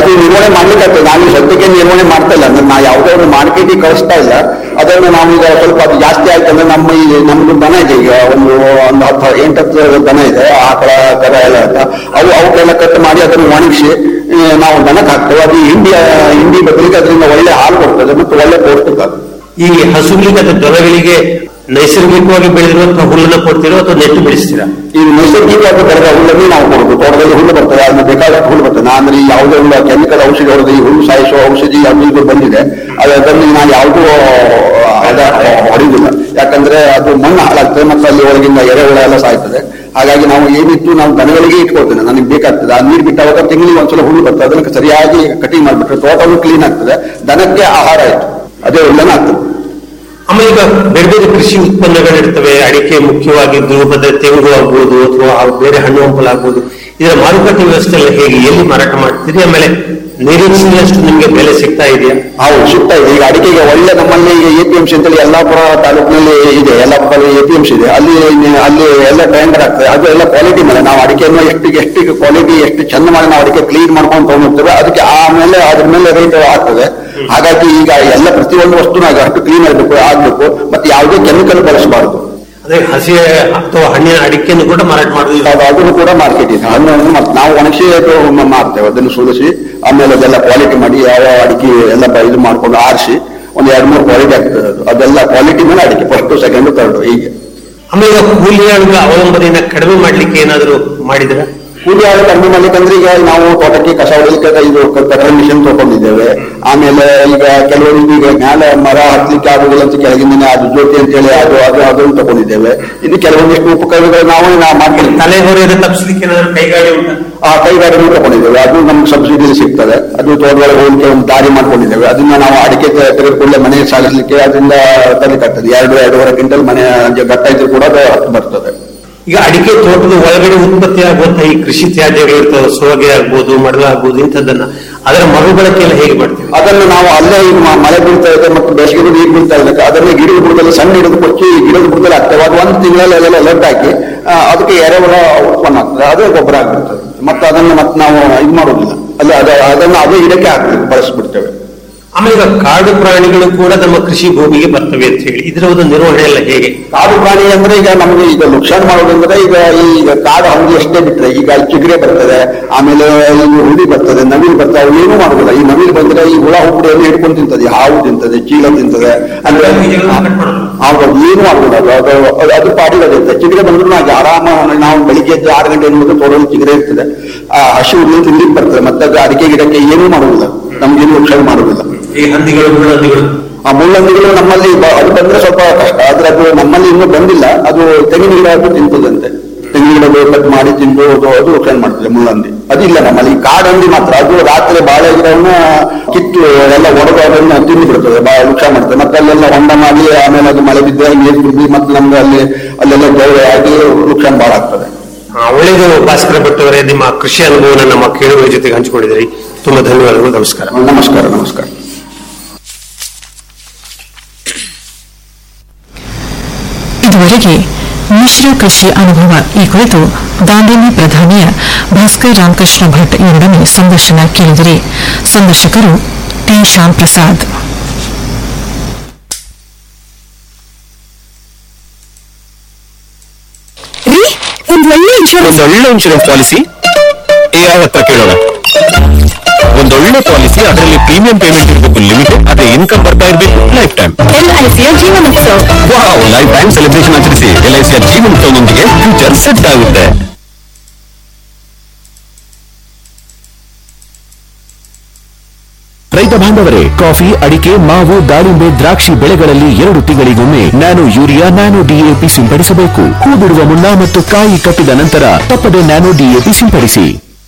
ಅದು ನಿರ್ವಹಣೆ ಮಾಡ್ಲಿಕ್ಕೆ ಆಗ್ತದೆ ನಾವು ಈ ಸದ್ಯಕ್ಕೆ ನಿರ್ವಹಣೆ ಮಾಡ್ತಾ ಇಲ್ಲ ಅಂದ್ರೆ ನಾವು ಯಾವುದೇ ಒಂದು ಮಾರ್ಕೆಟಿಗೆ ಕಳಿಸ್ತಾ ಇಲ್ಲ ಅದನ್ನು ನಾವು ಈಗ ಸ್ವಲ್ಪ ಅದು ಜಾಸ್ತಿ ಆಯ್ತು ಅಂದ್ರೆ ನಮ್ಮ ಈ ನಮ್ದು ದನ ಇದೆ ಈಗ ಒಂದು ಒಂದು ಹತ್ತು ಎಂಟು ಹತ್ತು ದನ ಇದೆ ಆಕಳ ಕರ ಎಲ್ಲ ಅಂತ ಅವು ಅವಕ್ಕೆಲ್ಲ ಕಟ್ ಮಾಡಿ ಅದನ್ನು ಒಣಗಿಸಿ ಆ, ನಾವು ದನಕ್ಕೆ ಹಾಕ್ತೇವೆ ಅದು ಹಿಂಡಿ ಹಿಂಡಿ ಬದಲಿಗೆ ಅದರಿಂದ ಒಳ್ಳೆ ಹಾಲು ಕೊಡ್ತದೆ ಮತ್ತು ಒಳ್ಳೆ ಪೌಷ್ಟಿಕ ಅದು. ಈ ಹಸುಗಳಿಗೆ ಅಥವಾ ದನಗಳಿಗೆ ನೈಸರ್ಗಿಕವಾಗಿ ಬೆಳೆದಿರುವಂತಹ ಹುಲ್ಲನ್ನ ಕೊಡ್ತೀರೋ ಅಥವಾ ನೆಟ್ಟು ಬೆಳೆಸ್ತೀರಾ ಈ ನೈಸರ್ಗಿಕವಾಗಿ ಬೆಳೆದ ಹುಲ್ಲನ್ನು ನಾವು ಕೊಡುದು ತೋಟದಲ್ಲಿ ಹುಲ್ಲು ಬರ್ತದೆ ಅದನ್ನ ಬೇಕಾದಷ್ಟು ಹುಲ್ಲು ಬರ್ತದೆ ನಾನು ಅಂದ್ರೆ ಈ ಯಾವುದೇ ಹುಲ್ಲು ಕೆಮಿಕಲ್ ಔಷಧಿ ಹೊಡೆದು ಈ ಹುಲ್ಲು ಸಾಯಿಸುವ ಔಷಧಿ ಅದು ಇದು ಬಂದಿದೆ ಅದು ಅದರಲ್ಲಿ ನಾನು ಯಾವುದೂ ಅದ ಹೊಡೆಯುವುದಿಲ್ಲ ಯಾಕಂದ್ರೆ ಅದು ಮಣ್ಣು ಹಾಳಾಗ್ತದೆ ಮತ್ತು ಅಲ್ಲಿ ಒಳಗಿಂದ ಎರೆಹುಳ ಎಲ್ಲ ಸಾಯ್ತದೆ ಹಾಗಾಗಿ ನಾವು ಏನಿತ್ತು ನಾವು ದನಗಳಿಗೆ ಇಟ್ಕೊಳ್ತೇನೆ ನನಗೆ ಬೇಕಾಗ್ತದೆ ಆ ನೀರು ಬಿಟ್ಟಾಗ ತಿಂಗಳಿಗೆ ಒಂದ್ಸಲ ಹುಲ್ಲು ಬರ್ತದೆ ಅದಕ್ಕೆ ಸರಿಯಾಗಿ ಕಟಿಂಗ್ ಮಾಡಿಬಿಟ್ರೆ ತೋಟವು ಕ್ಲೀನ್ ಆಗ್ತದೆ ದನಕ್ಕೆ ಆಹಾರ ಆಯ್ತು ಅದೇ ಹುಲ್ಲನ್ನು ಆಗ್ತದೆ ಆಮೇಲೆ ಈಗ ಬೇರೆ ಬೇರೆ ಕೃಷಿ ಉತ್ಪನ್ನಗಳಿರ್ತವೆ ಅಡಿಕೆ ಮುಖ್ಯವಾಗಿ ಧ್ರುವಪದ ತೆಂಗು ಆಗ್ಬೋದು ಅಥವಾ ಬೇರೆ ಹಣ್ಣು ಹಂಪಲಾಗ್ಬೋದು ಇದರ ಮಾರುಕಟ್ಟೆ ವ್ಯವಸ್ಥೆ ಎಲ್ಲ ಹೇಗೆ ಎಲ್ಲಿ ಮಾರಾಟ ಮಾಡ್ತೀರಿ ಆಮೇಲೆ ನಿರೀಕ್ಷೆಯಷ್ಟು ನಿಮ್ಗೆ ಬೆಲೆ ಸಿಗ್ತಾ ಇದೆಯಾ ಹೌದು ಸಿಗ್ತಾ ಇದೆ ಈಗ ಅಡಿಕೆಗೆ ಒಳ್ಳೆ ನಮ್ಮಲ್ಲಿ ಈಗ ಎ ಪಿ ಎಂ ಸಿ ಅಂತೇಳಿ ಯಲ್ಲಾಪುರ ತಾಲೂಕಿನಲ್ಲಿ ಇದೆ Yellapur A P M C ಇದೆ ಅಲ್ಲಿ ಅಲ್ಲಿ ಎಲ್ಲ ಟೆಂಡರ್ ಆಗ್ತದೆ ಅದು ಎಲ್ಲ ಕ್ವಾಲಿಟಿ ಮೇಲೆ ನಾವು ಅಡಿಕೆಯನ್ನು ಎಷ್ಟು ಎಷ್ಟು ಕ್ವಾಲಿಟಿ ಎಷ್ಟು ಚಂದ ಮಾಡಿ ನಾವು ಅಡಿಕೆ ಕ್ಲೀನ್ ಮಾಡ್ಕೊಂಡು ತಗೊಂಡ್ಬರ್ತೇವೆ ಅದಕ್ಕೆ ಆಮೇಲೆ ಅದ್ರ ಮೇಲೆ ರೇಟ್ ಆಗ್ತದೆ ಹಾಗಾಗಿ ಈಗ ಎಲ್ಲ ಪ್ರತಿಯೊಂದು ವಸ್ತುನ ಅಷ್ಟು ಕ್ಲೀನ್ ಆಗಬೇಕು ಆಗ್ಬೇಕು ಮತ್ತೆ ಯಾವುದೇ ಕೆಮಿಕಲ್ ಬಳಸಬಾರದು ಅದೇ ಹಸಿ ಅಥವಾ ಹಣ್ಣಿನ ಅಡಿಕೆಯನ್ನು ಕೂಡ ಮಾರಾಟ ಮಾಡುದು ಅದು ಅದನ್ನು ಕೂಡ ಮಾರ್ಕೆಟ್ ಇದೆ ಹಣ್ಣನ್ನು ಮತ್ತೆ ನಾವು ಒಣಗಿಸಿ ಅದು ಮ- ಮಾರ್ತೇವೆ ಅದನ್ನು ಸುಲಿಸಿ ಆಮೇಲೆ ಅದೆಲ್ಲ ಕ್ವಾಲಿಟಿ ಮಾಡಿ ಯಾವ ಅಡಿಕೆ ಎಲ್ಲ ಬ- ಇದು ಮಾಡ್ಕೊಂಡು ಆರಿಸಿ ಒಂದು ಎರಡು ಮೂರು ಕ್ವಾಲಿಟಿ ಆಗ್ತದೆ ಅದು ಅದೆಲ್ಲ ಕ್ವಾಲಿಟಿ ಮೇಲೆ ಅಡಿಕೆ ಫಸ್ಟ್ ಸೆಕೆಂಡ್ ಥರ್ಡ್ ಹೀಗೆ ಆಮೇಲೆ ಈಗ ಕೂಲಿ ಆಳುಗಳ ಅವಲಂಬನೆಯನ್ನ ಕಡಿಮೆ ಮಾಡ್ಲಿಕ್ಕೆ ಏನಾದರೂ ಮಾಡಿದ್ರ ಕೂಲಿ ಆಳು ಕಡಿಮೆ ಮಾಡ್ಲಿಕ್ಕಂದ್ರೆ ಈಗ ನಾವು ತೋಟಕ್ಕೆ ಕಸ ಹೊಡಲಿಕ್ಕೆ ಇದು ಕಟರ್ ಮಿಷನ್ ತಗೊಂಡಿದ್ದೇವೆ ಆಮೇಲೆ ಈಗ ಕೆಲವೊಂದು ಈಗ ಮ್ಯಾಲೆ ಮರ ಹತ್ಲಿಕ್ಕೆ ಆಗುದಿಲ್ಲ ಅಂತ ಕೆಳಗಿಂದ ಅದು ಜ್ಯೋತಿ ಅಂತ ಹೇಳಿ ಅದು ಅದು ಅದನ್ನು ತಗೊಂಡಿದ್ದೇವೆ ಇನ್ನು ಕೆಲವೊಂದಿಷ್ಟು ಉಪಕರಣಗಳು ನಾವು ನಾವು ಮಾಡ್ತೀವಿ ತಲೆ ಹೊರೆಯನ್ನು ತಪ್ಪಿಸ್ಲಿಕ್ಕೆ ಏನಾದರೂ ಕೈಗಾಡಿ ಉಂಟಾ ಆ ಕೈಗಾರಿಕೆ ತಗೊಂಡಿದ್ದೇವೆ ಅದು ನಮ್ಗೆ ಸಬ್ಸಿಡಿ ಸಿಗ್ತದೆ ಅದು ತೋಟದೊಳಗೆ ಹೋಗ್ಲಿಕ್ಕೆ ಒಂದು ದಾರಿ ಮಾಡ್ಕೊಂಡಿದ್ದೇವೆ ಅದನ್ನ ನಾವು ಅಡಿಕೆ ತೆ- ತೆಗೆದುಕೊಳ್ಳೆ ಮನೆಗೆ ಸಾಗಿಸ್ಲಿಕ್ಕೆ ಅದರಿಂದ ತರಲಿಕ್ಕಾಗ್ತದೆ ಎರಡು ಎರಡೂವರೆ ಕ್ವಿಂಟಲ್ ಮನೆ ಗಟ್ಟ ಇದ್ರು ಕೂಡ ಅದು ಹತ್ತು ಬರ್ತದೆ ಈಗ ಅಡಿಕೆ ತೋಟದ ಒಳಗಡೆ ಉತ್ಪತ್ತಿ ಆಗುವಂತಹ ಈ ಕೃಷಿ ತ್ಯಾಜ್ಯಗಳು ಇರ್ತವೆ ಸೋಗೆ ಆಗ್ಬೋದು ಮಡಲ ಆಗ್ಬೋದು ಇಂಥದ್ದನ್ನ ಅದರ ಮರುಬಳಕೆ ಎಲ್ಲ ಹೇಗೆ ಮಾಡ್ತೀವಿ ಅದನ್ನು ನಾವು ಅಲ್ಲೇ ಈಗ ಮ- ಮಳೆ ಬೀಳ್ತಾ ಇದೆ ಮತ್ತು ಬೇಸಿಗೆ ನೀರು ಬೀಳ್ತಾ ಇದೆ ಅದನ್ನ ಗಿಡದ ಬುಡದಲ್ಲಿ ಸಣ್ಣ ಗಿಡದ ಕೊಚ್ಚಿ ಗಿಡದ ಬುಡದಲ್ಲಿ ಹಾಕ್ತೇವೆ ಅದು ಒಂದು ತಿಂಗಳಲ್ಲಿ ಅದೆಲ್ಲ ಲಡ್ ಹಾಕಿ ಆ, ಅದಕ್ಕೆ ಎರೆಹುಳ ಉತ್ಪನ್ನ ಆಗ್ತದೆ ಅದೇ ಗೊಬ್ಬರ ಆಗ್ಬಿಡ್ತದೆ ಮತ್ತೆ ಅದನ್ನು ಮತ್ತೆ ನಾವು ಇದು ಮಾಡೋದಿಲ್ಲ ಅಲ್ಲ ಅದ ಅದನ್ನು ಅದೇ ಗಿಡಕ್ಕೆ ಹಾಕ್ತೇವೆ ಬಳಸ್ಬಿಡ್ತೇವೆ ಆಮೇಲೆ ಈಗ ಕಾಡು ಪ್ರಾಣಿಗಳು ಕೂಡ ನಮ್ಮ ಕೃಷಿ ಭೂಮಿಗೆ ಬರ್ತವೆ ಅಂತ ಹೇಳಿ ಇದರ ಒಂದು ನಿರ್ವಹಣೆ ಎಲ್ಲ ಹೇಗೆ ಕಾಡು ಪ್ರಾಣಿ ಅಂದ್ರೆ ಈಗ ನಮಗೆ ಈಗ ನುಕ್ಸಾನ್ ಮಾಡೋದಂದ್ರೆ ಈಗ ಈ ಈಗ ಕಾಡು ಹಂದಿ ಎಷ್ಟೇ ಬಿಟ್ರೆ ಈಗ ಚಿಗುರೆ ಬರ್ತದೆ ಆಮೇಲೆ ಈ ಹುಲಿ ಬರ್ತದೆ ನವಿಲು ಬರ್ತದೆ ಅವು ಏನೂ ಮಾಡೋದಿಲ್ಲ ಈ ನವಿಲು ಬಂದ್ರೆ ಈ ಹುಳ ಹುಪ್ಪಡಿಯನ್ನು ಹಿಡ್ಕೊಂಡು ತಿಂತದೆ ಈ ಹಾವು ತಿಂತದೆ ಚೀಲ ತಿಂತದೆ ಅಂದ್ರೆ ಹೌದು ಏನು ಮಾಡೋದಿಲ್ಲ ಅದು ಅದು ಅದು- ಅದು ಪಾಡಿಗೆ ಅದು ಇರ್ತದೆ ಚಿಗುರೆ ಬಂದ್ರು ನಾವು ಆರಾಮ ನಾವು ಬೆಳಿಗ್ಗೆ ಎದ್ದು ಆರು ಗಂಟೆ ಎನ್ನುವುದು ತೋಟದಲ್ಲಿ ಚಿಗುರೆ ಇರ್ತದೆ ಆ ಹಸಿ ಹುಲಿ ತಿಂದಿಕ್ಕೆ ಬರ್ತದೆ ಮತ್ತೆ ಅದು ಅಡಿಕೆ ಗಿಡಕ್ಕೆ ಏನೂ ಮಾಡೋದಿಲ್ಲ ನಮ್ಗೇನು ನುಕ್ಸಾನ್ ಮಾಡೋದಿಲ್ಲ ಈ ಹಂದಿಗಳು ಮುಳ್ಳಹಂದಿಗಳು ಆ ಮುಳ್ಳಂದಿಗಳು ನಮ್ಮಲ್ಲಿ ಬ- ಅದು ಬಂದ್ರೆ ಸ್ವಲ್ಪ ಕಷ್ಟ ಆದ್ರೆ ಅದು ನಮ್ಮಲ್ಲಿ ಇನ್ನೂ ಬಂದಿಲ್ಲ ಅದು ತೆಂಗಿನ ಗಿಡ ಅದು ತಿಂತದಂತೆ ತೆಂಗಿನ ಗಿಡ ಕಟ್ ಮಾಡಿ ತಿಂದು ಅದು ಅದು ನುಕ್ಸಾನ್ ಮಾಡ್ತದೆ ಮುಳ್ಳಂದಿ ಅದಿಲ್ಲ ನಮ್ಮಲ್ಲಿ ಈ ಕಾಡಂದಿ ಮಾತ್ರ ಅದು ರಾತ್ರಿ ಬಾಳೆ ಗಿಡವನ್ನ ಕಿತ್ತು ಎಲ್ಲ ಒಡೆದು ಅದನ್ನ ತಿಂದು ಬಿಡ್ತದೆ ಬಹಳ ನುಕ್ಸಾನ್ ಮಾಡ್ತದೆ ಮತ್ತೆ ಅಲ್ಲೆಲ್ಲ ಹೊಂಡ ಮಾಡಿ ಆಮೇಲೆ ಅದು ಮಳೆ ಬಿದ್ದರೆ ನೀರು ಬಿದ್ದು ಮತ್ತೆ ನಮ್ಗೆ ಅಲ್ಲಿ ಅಲ್ಲೆಲ್ಲ ಜೋಳ ಆಗಿ ನುಕ್ಸಾನ್ ಬಹಳ ಆಗ್ತದೆ ಆ, ಒಳ್ಳೆಯದು ಭಾಸ್ಕರ ಭಟ್ ಅವರೇ ನಿಮ್ಮ ಕೃಷಿ ಅನುಭವನ ನಮ್ಮ ಕೇಳುಗರ ಜೊತೆಗೆ ಹಂಚಿಕೊಂಡಿದ್ದೀರಿ ತುಂಬಾ ಧನ್ಯವಾದಗಳು ನಮಸ್ಕಾರ ನಮಸ್ಕಾರ ನಮಸ್ಕಾರ ಇದುವರೆಗೆ ಮಿಶ್ರ ಕೃಷಿ ಅನುಭವ ಈ ಕುರಿತು ದಾಂಡೇಲಿ ಪ್ರಧಾನಿಯ ಭಾಸ್ಕರ್ ರಾಮಕೃಷ್ಣ ಭಟ್ ಇವರೊಡನೆ ಸಂದರ್ಶನ ಕೇಳಿದಿರಿ ಸಂದರ್ಶಕರು ಟಿ ಶ್ಯಾಮ್ ಪ್ರಸಾದ್ ರೀ ಒಂದ್ ಒಳ್ಳೆ ಇನ್ಶೂರೆನ್ಸ್ ಒಂದೊಳ್ಳೆ ಇನ್ಶೂರೆನ್ಸ್ ಪಾಲಿಸಿ ಯಾವ ಹತ್ರ ಕೇಳೋಣ ಒಂದೊಳ್ಳೆ ಪಾಲಿಸಿ ಅದರಲ್ಲಿ ಪ್ರೀಮಿಯಂ ಪೇಮೆಂಟ್ ಇರಬೇಕು ಲಿಮಿಟೆಡ್ ಅದೇ ಇನ್ಕಮ್ ಬರ್ತಾ ಇರಬೇಕು ಲೈಫ್ ಟೈಮ್ ಎಲ್ಐಸಿಯ Jeevanotsav wow life time celebration ಆಚರಿಸಿ ಎಲ್ಐಸಿಯ ಜೀವನೋತ್ಸವದೊಂದಿಗೆ ಫ್ಯೂಚರ್ ಸೆಟ್ ಆಗುತ್ತೆ ರೈತ ಬಾಂಧವರೇ ಕಾಫಿ ಅಡಿಕೆ ಮಾವು ದಾಳಿಂಬೆ ದ್ರಾಕ್ಷಿ ಬೆಳೆಗಳಲ್ಲಿ ಎರಡು ತಿಂಗಳಿಗೊಮ್ಮೆ ನ್ಯಾನೋ ಯೂರಿಯಾ ನ್ಯಾನೋ ಡಿಎಪಿ ಸಿಂಪಡಿಸಬೇಕು ಹೂ ಬಿಡುವ ಮುನ್ನ ಮತ್ತು ಕಾಯಿ ಕಟ್ಟಿದ ನಂತರ ತಪ್ಪದೆ ನ್ಯಾನೋ ಡಿಎಪಿ ಸಿಂಪಡಿಸಿ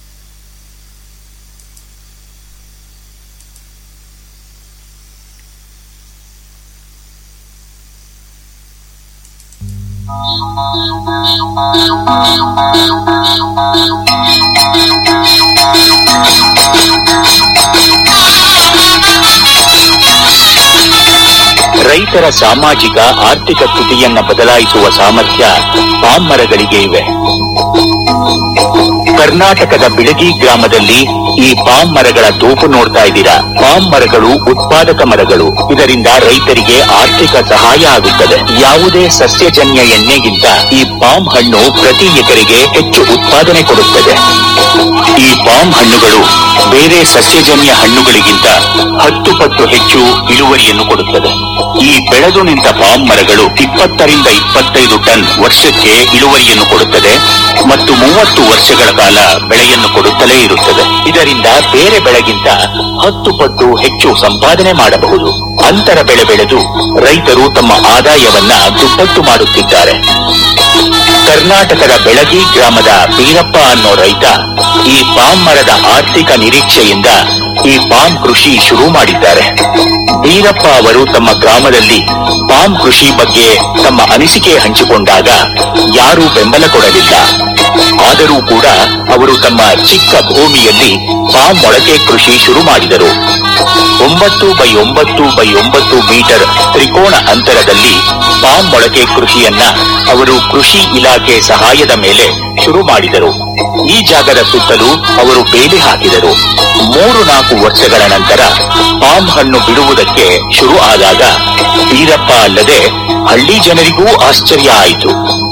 ರೈತರ ಸಾಮಾಜಿಕ ಆರ್ಥಿಕ ಸ್ಥಿತಿಯನ್ನ ಬದಲಾಯಿಸುವ ಸಾಮರ್ಥ್ಯ ಪಾಮ್ ಮರಗಳಿಗೆ ಇವೆ ಕರ್ನಾಟಕದ ಬಿಳಗಿ ಗ್ರಾಮದಲ್ಲಿ ಈ ಪಾಮ್ ಮರಗಳ ತೋಪು ನೋಡ್ತಾ ಇದ್ದೀರಾ ಪಾಮ್ ಮರಗಳು ಉತ್ಪಾದಕ ಮರಗಳು ಇದರಿಂದ ರೈತರಿಗೆ ಆರ್ಥಿಕ ಸಹಾಯ ಆಗುತ್ತದೆ ಯಾವುದೇ ಸಸ್ಯಜನ್ಯ ಎಣ್ಣೆಗಿಂತ ಈ ಪಾಮ್ ಹಣ್ಣು ಪ್ರತಿ ಎಕರೆಗೆ ಹೆಚ್ಚು ಉತ್ಪಾದನೆ ಕೊಡುತ್ತದೆ ಈ ಪಾಮ್ ಹಣ್ಣುಗಳು ಬೇರೆ ಸಸ್ಯಜನ್ಯ ಹಣ್ಣುಗಳಿಗಿಂತ ಹತ್ತು ಪಟ್ಟು ಹೆಚ್ಚು ಇಳುವರಿಯನ್ನು ಕೊಡುತ್ತದೆ ಈ ಬೆಳೆದು ನಿಂತ ಪಾಮ್ ಮರಗಳು ಇಪ್ಪತ್ತರಿಂದ ಇಪ್ಪತ್ತೈದು ಟನ್ ವರ್ಷಕ್ಕೆ ಇಳುವರಿಯನ್ನು ಕೊಡುತ್ತದೆ ಮತ್ತು ಮೂವತ್ತು ವರ್ಷಗಳ ಕಾಲ ಬೆಳೆಯನ್ನು ಕೊಡುತ್ತಲೇ ಇರುತ್ತದೆ ಇದರಿಂದ ಬೇರೆ ಬೆಳೆಗಿಂತ ಹತ್ತು ಪಟ್ಟು ಹೆಚ್ಚು ಸಂಪಾದನೆ ಮಾಡಬಹುದು ಅಂತರ ಬೆಳೆ ಬೆಳೆದು ರೈತರು ತಮ್ಮ ಆದಾಯವನ್ನ ದುಪ್ಪಟ್ಟು ಮಾಡುತ್ತಿದ್ದಾರೆ ಕರ್ನಾಟಕದ ಬೆಳಗಿ ಗ್ರಾಮದ ಬೀರಪ್ಪ ಅನ್ನೋ ರೈತ ಈ ಪಾಮ್ ಮರದ ಆರ್ಥಿಕ ನಿರೀಕ್ಷೆಯಿಂದ ಈ ಪಾಮ್ ಕೃಷಿ ಶುರು ಮಾಡಿದ್ದಾರೆ ಬೀರಪ್ಪ ಅವರು ತಮ್ಮ ಗ್ರಾಮದಲ್ಲಿ ಪಾಮ್ ಕೃಷಿ ಬಗ್ಗೆ ತಮ್ಮ ಅನಿಸಿಕೆ ಹಂಚಿಕೊಂಡಾಗ ಯಾರೂ ಬೆಂಬಲ ಕೊಡಲಿಲ್ಲ ಆದರೂ ಕೂಡ ಅವರು ತಮ್ಮ ಚಿಕ್ಕ ಭೂಮಿಯಲ್ಲಿ ಪಾಮ್ ಮೊಳಕೆ ಕೃಷಿ ಶುರು ಮಾಡಿದರು ಒಂಬತ್ತು ಬೈ ಒಂಬತ್ತು ಬೈ ಒಂಬತ್ತು ಮೀಟರ್ ತ್ರಿಕೋಣ ಅಂತರದಲ್ಲಿ ಪಾಮ್ ಮೊಳಕೆ ಕೃಷಿಯನ್ನ ಅವರು ಕೃಷಿ ಇಲಾಖೆ ಸಹಾಯದ ಮೇಲೆ ಶುರು ಮಾಡಿದರು ಈ ಜಾಗದ ಸುತ್ತಲೂ ಅವರು ಬೇಲಿ ಹಾಕಿದರು ಮೂರು ನಾಲ್ಕು ವರ್ಷಗಳ ನಂತರ ಪಾಮ್ ಹಣ್ಣು ಬಿಡುವುದಕ್ಕೆ ಶುರು ಆದಾಗ ಬೀರಪ್ಪ ಅಲ್ಲದೆ ಹಳ್ಳಿ ಜನರಿಗೂ ಆಶ್ಚರ್ಯ ಆಯಿತು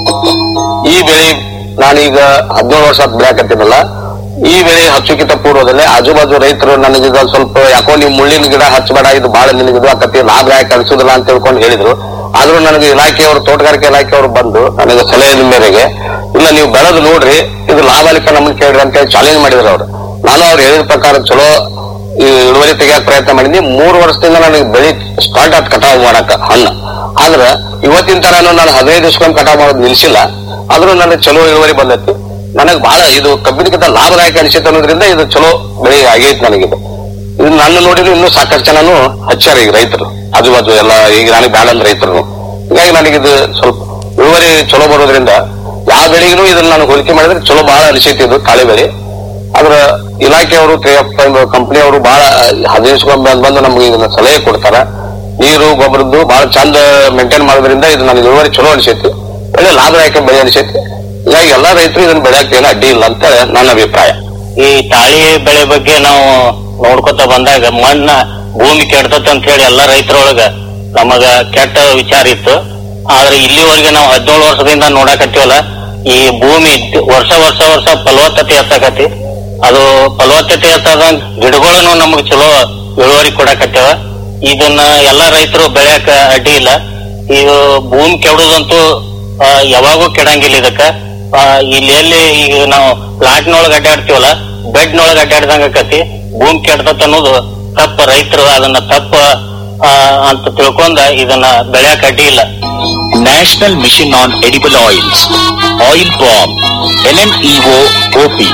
ಈ ಬೆಳೆ ನಾನೀಗ ಹದಿನೇಳು ವರ್ಷ ಬೆಳೆಯಕತ್ತೀನಲ್ಲ ಈ ಬೆಳೆ ಹಚ್ಚುಕಿತ ಪೂರ್ವದಲ್ಲೇ ಆಜು ಬಾಜು ರೈತರು ನನಗೀಗ ಸ್ವಲ್ಪ ಯಾಕೋ ನೀವು ಮುಳ್ಳಿನ ಗಿಡ ಹಚ್ಚಬೇಡ ಇದು ಬಹಳ ನಿನಗಿದು ಆಕತಿ ಲಾಭದಾಯಕ ಅನಿಸುದಿಲ್ಲ ಅಂತ ತಿಳ್ಕೊಂಡು ಹೇಳಿದ್ರು ಆದ್ರೂ ನನಗೆ ಇಲಾಖೆಯವರು ತೋಟಗಾರಿಕೆ ಇಲಾಖೆಯವರು ಬಂದು ನನಗೆ ಸಲಹೆಯ ಮೇರೆಗೆ ಇಲ್ಲ ನೀವು ಬೆಳೆದು ನೋಡ್ರಿ ಇದು ಲಾಭಾಲಿಕ ನಮ್ಮನ್ನ ಕೇಳ್ರಿ ಅಂತ ಹೇಳಿ ಚಾಲೆಂಜ್ ಮಾಡಿದ್ರು ಅವ್ರು ನಾನು ಅವ್ರು ಹೇಳಿದ ಪ್ರಕಾರ ಚಲೋ ಈ ಇಳುವರಿ ತೆಗಿಯಕ್ ಪ್ರಯತ್ನ ಮಾಡಿದ್ನಿ ಮೂರು ವರ್ಷದಿಂದ ನನಗೆ ಬೆಳಿ ಸ್ಟಾರ್ಟ್ ಆತ್ ಕಟಾವ್ ಮಾಡಕ್ ಹಣ್ಣು ಆದ್ರ ಇವತ್ತಿನ ತರಾನು ನಾನು ಹದಿನೈದು ದಿವಸಕ್ಕೊಮ್ಮೆ ಕಟಾವ್ ಮಾಡೋದು ನಿಲ್ಸಿಲ್ಲ ಆದ್ರೂ ನನಗೆ ಚಲೋ ಇಳುವರಿ ಬಂದೈತಿ ನನಗೆ ಬಹಳ ಇದು ಕಬ್ಬಿನಕ್ಕಿಂತ ಲಾಭದಾಯಕ ಅನಿಸಿತ್ತು ಅನ್ನೋದ್ರಿಂದ ಇದು ಚಲೋ ಬೆಳೆ ಆಗೈತಿ ನನಗಿದು ಇದು ನನ್ನ ನೋಡಿದ್ರು ಇನ್ನೂ ಸಾಕಷ್ಟು ಜನನು ಹಚ್ಚಾರ ಈಗ ರೈತರು ಆಜು ಬಾಜು ಎಲ್ಲ ಈಗ ನನಗೆ ಬ್ಯಾಡ ಅಂದ್ ರೈತರು ಹೀಗಾಗಿ ನನಗಿದು ಸ್ವಲ್ಪ ಇಳುವರಿ ಚಲೋ ಬರೋದ್ರಿಂದ ಯಾವ ಬೆಳೆಗೂ ಇದನ್ನ ನಾನು ಹೋಲಿಕೆ ಮಾಡಿದ್ರೆ ಚಲೋ ಬಹಳ ಅನಿಸೈತಿ ಇದು ತಾಳೆ ಬೆಳೆ ಆದ್ರ ಇಲಾಖೆಯವರು ಕಂಪನಿಯವರು ಬಹಳ ಹದಿನೈದು ಬಂದು ನಮ್ಗೆ ಇದನ್ನ ಸಲಹೆ ಕೊಡ್ತಾರ ನೀರು ಗೊಬ್ಬರದ್ದು ಬಹಳ ಚಂದ ಮೇಂಟೈನ್ ಮಾಡೋದ್ರಿಂದ ಇದು ನನಗೆ ಇಳುವರಿ ಚಲೋ ಅನಿಸೈತಿ ಒಳ್ಳೆ ಲಾಭದಾಯಕ ಬೆಳೆ ಅನಿಸೈತಿ ಹೀಗಾಗಿ ಎಲ್ಲಾ ರೈತರು ಇದನ್ನ ಬೆಳೆಯಕ್ಕೆ ಏನು ಅಡ್ಡಿ ಇಲ್ಲ ಅಂತ ನನ್ನ ಅಭಿಪ್ರಾಯ ಈ ತಾಳಿ ಬೆಳೆ ಬಗ್ಗೆ ನಾವು ನೋಡ್ಕೊತ ಬಂದಾಗ ಮಣ್ಣ ಭೂಮಿ ಕೆಡ್ತತ್ ಅಂತ ಹೇಳಿ ಎಲ್ಲಾ ರೈತರೊಳಗ ನಮಗ ಕೆಟ್ಟ ವಿಚಾರ ಇತ್ತು ಆದ್ರೆ ಇಲ್ಲಿವರೆಗೆ ನಾವು ಹದಿನೇಳು ವರ್ಷದಿಂದ ನೋಡಕತ್ತೀವಲ್ಲ ಈ ಭೂಮಿ ದ್- ವರ್ಷ ವರ್ಷ ವರ್ಷ ಫಲವತ್ತತೆ ಹೆಚ್ಚಾಕತಿ ಅದು ಫಲವತ್ತತೆ ಹೆಚ್ಚಾದಂಗ ಗಿಡಗಳನ್ನು ನಮಗ್ ಚಲೋ ಇಳುವರಿ ಕೊಡಕತ್ತೇವ ಇದನ್ನ ಎಲ್ಲಾ ರೈತರು ಬೆಳೆಯಕ ಅಡ್ಡಿ ಇಲ್ಲ ಇದು ಭೂಮಿ ಕೆಡುದಂತೂ ಆ, ಯಾವಾಗೂ ಕೆಡಂಗಿಲ್ಲ ಇದಕ್ಕ ಆ, ಇಲ್ಲಿ ಎಲ್ಲಿ ಈಗ ನಾವು ಪ್ಲಾಟ್ನೊಳಗ ಅಡ್ಡಾಡ್ತೀವಲ್ಲ ಬೆಡ್ನೊಳಗ ಅಡ್ಡಾಡ್ದಂಗ ಆಕತಿ ಭೂಮಿ ಕೆಡ್ತತ್ ಅನ್ನೋದು ತಪ್ಪ ರೈತರು ಅದನ್ನ ತಪ್ಪ ಆ, ಅಂತ ತಿಳ್ಕೊಂಡ ಇದನ್ನ ಬೆಳೆಯಕ್ ಅಡ್ಡಿ ಇಲ್ಲ national mission on edible oils oil ಬಾಂಬ್ ಎನ್ಎಂಇಒ ಒಪಿ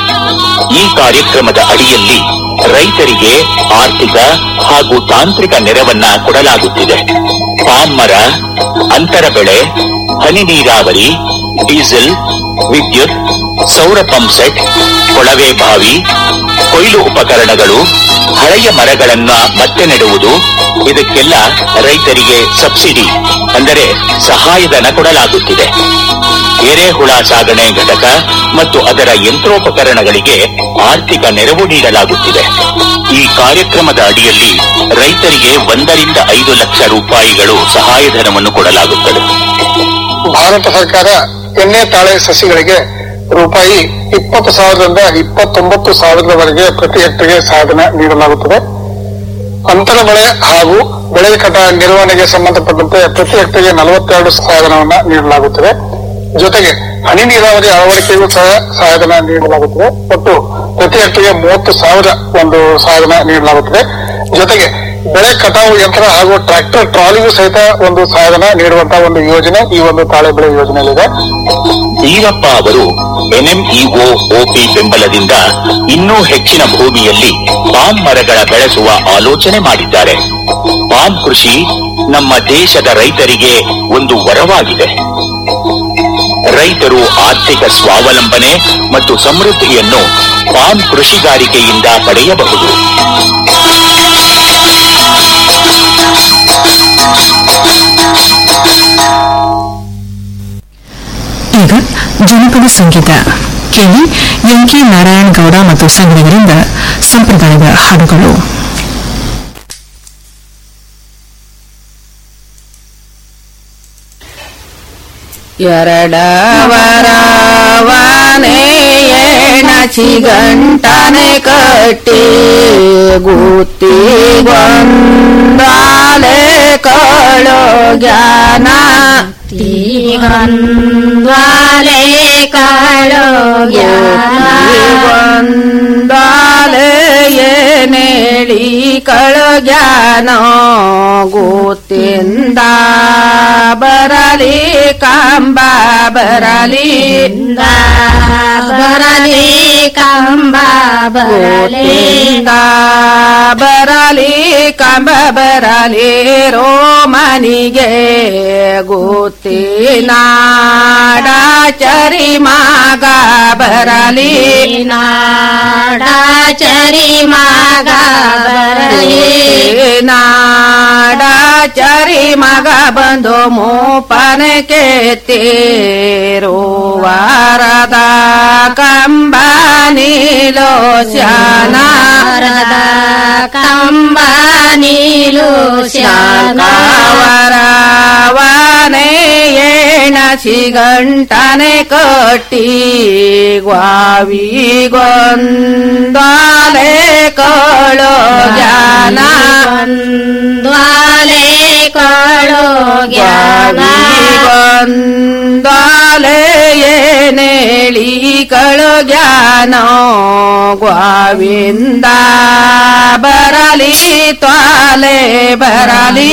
ಈ ಕಾರ್ಯಕ್ರಮದ ಅಡಿಯಲ್ಲಿ ರೈತರಿಗೆ ಆರ್ಥಿಕ ಹಾಗೂ ತಾಂತ್ರಿಕ ನೆರವನ್ನ ಕೊಡಲಾಗುತ್ತಿದೆ ಪಾಮ್ ಮರ ಅಂತರ ಬೆಳೆ ಹನಿ ನೀರಾವರಿ ಡೀಸೆಲ್ ವಿದ್ಯುತ್ ಸೌರ ಪಂಪ್ ಸೆಟ್ ಕೊಳವೆ ಬಾವಿ ಕೊಯ್ಲು ಉಪಕರಣಗಳು ಹಳೆಯ ಮರಗಳನ್ನ ಮತ್ತೆ ನೆಡುವುದು ಇದಕ್ಕೆಲ್ಲ ರೈತರಿಗೆ ಸಬ್ಸಿಡಿ ಅಂದರೆ ಸಹಾಯಧನ ಕೊಡಲಾಗುತ್ತಿದೆ ಎರೆಹುಳ ಸಾಗಣೆ ಘಟಕ ಮತ್ತು ಅದರ ಯಂತ್ರೋಪಕರಣಗಳಿಗೆ ಆರ್ಥಿಕ ನೆರವು ನೀಡಲಾಗುತ್ತಿದೆ ಈ ಕಾರ್ಯಕ್ರಮದ ಅಡಿಯಲ್ಲಿ ರೈತರಿಗೆ ಒಂದರಿಂದ ಐದು ಲಕ್ಷ ರೂಪಾಯಿಗಳು ಸಹಾಯಧನವನ್ನು ಕೊಡಲಾಗುತ್ತದೆ ಭಾರತ ಸರ್ಕಾರ ಎಣ್ಣೆ ತಾಳೆ ಸಸಿಗಳಿಗೆ ರೂಪಾಯಿ ಇಪ್ಪತ್ತು ಸಾವಿರದಿಂದ ಇಪ್ಪತ್ತೊಂಬತ್ತು ಸಾವಿರದವರೆಗೆ ಪ್ರತಿ ಹೆಕ್ಟರ್ಗೆ ಸಹಾಯಧನ ನೀಡಲಾಗುತ್ತದೆ ಅಂತರ ಬೆಳೆ ಹಾಗೂ ಬೆಳೆ ಕಟ ನಿರ್ವಹಣೆಗೆ ಸಂಬಂಧಪಟ್ಟಂತೆ ಪ್ರತಿ ಹೆಕ್ಟರ್ಗೆ ನಲವತ್ತೆರಡು ಸಹಾಯಧನವನ್ನ ನೀಡಲಾಗುತ್ತದೆ ಜೊತೆಗೆ ಹನಿ ನೀರಾವರಿ ಅಳವಡಿಕೆಗೂ ಸಹ ಸಹಾಯಧನ ನೀಡಲಾಗುತ್ತದೆ ಒಟ್ಟು ಪ್ರತಿ ಹೆಕ್ಟರ್ಗೆ ಮೂವತ್ತು ಸಾವಿರ ಒಂದು ಸಹಾಯಧನ ನೀಡಲಾಗುತ್ತದೆ ಜೊತೆಗೆ ಬೆಳೆ ಕಟಾವು ಯಂತ್ರ ಹಾಗೂ ಟ್ರ್ಯಾಕ್ಟರ್ ಟ್ರಾಲಿಗೂ ಸಹಿತ ಒಂದು ಸಹಾಯಧನ ನೀಡುವಂತಹ ಒಂದು ಯೋಜನೆ ಈ ಒಂದು ತಾಳೆ ಬೆಳೆ ಯೋಜನೆಯಲ್ಲಿದೆ ಈರಪ್ಪ ಅವರು ಎನ್ಎಂಇಒ ಒಪಿ ಬೆಂಬಲದಿಂದ ಇನ್ನೂ ಹೆಚ್ಚಿನ ಭೂಮಿಯಲ್ಲಿ ಪಾಮ್ ಮರಗಳ ಬೆಳೆಸುವ ಆಲೋಚನೆ ಮಾಡಿದ್ದಾರೆ ಪಾಮ್ ಕೃಷಿ ನಮ್ಮ ದೇಶದ ರೈತರಿಗೆ ಒಂದು ವರವಾಗಿದೆ ರೈತರು ಆರ್ಥಿಕ ಸ್ವಾವಲಂಬನೆ ಮತ್ತು ಸಮೃದ್ಧಿಯನ್ನು ಪಾಮ್ ಕೃಷಿಗಾರಿಕೆಯಿಂದ ಪಡೆಯಬಹುದು ಈಗ ಜನಪದ ಸಂಗೀತ ಕೇಳಿ ಎಂಕೆ ನಾರಾಯಣ್ ಗೌಡ ಮತ್ತು ಸಂಗಡಿಗರಿಂದ ಸಂಪ್ರದಾಯದ ಹಾಡುಗಳು ಎರಡವರವನೇ ಎಣಚಿ ಗಂಟನೆ ಕಟ್ಟಿ ಗುತ್ತಿಗೊಂದಾಲೆ ಕಳೋ ಜ್ಞಾನ ಗೊಂದ್ವಾಲೆ ಕಾಳೋ ಗೊಂದಾಲೆ ಏನೇಳಿ ಕಳೋ ಜ್ಞಾನ ಗೊತ್ತಿಂದ ಬರಲಿ ಕಂಬ ಬರಲಿ ಬರಲಿ ಕಂಬ ಬರಲಿ ಗೊತ್ತಿಂದ ಬರಲಿ ಕಂಬ ಬರಲಿ ರೋಮನಿಗೆ ಗೊತ್ತಿನಾಡ ಚರಿ ಮಗ ಬರಲಿ ನಾಡಾಚರಿ ಮಗ ಬರಲಿ ನಾಡ ಚರಿ ಮಗ ಬಂದು ಮೂಪನ ಕೆತ್ತೇರೋ ವಾರದ ಕಂಬ ನೀಲೋ ಶಾನಾರದ ಕಂಬ ನೀಲು ಶಾಂಕವರವನೇ ಎಣಸಿ ಗಂಟನೆ ಕಟ್ಟಿ ಗ್ವಾವಿಗೊಂದಾಲೆ ಕಳೋ ಜಾನ ದ್ವಾಲೆ ಕಾಳೋ ಜ್ಞಾನ ಗೊಂದಾಲೆ ಏನೇಳಿ ಕಳೋ ಜ್ಞಾನ ಗ್ವಾವಿಂದ ಬರಲಿ ತ್ವಾಲೆ ಬರಲಿ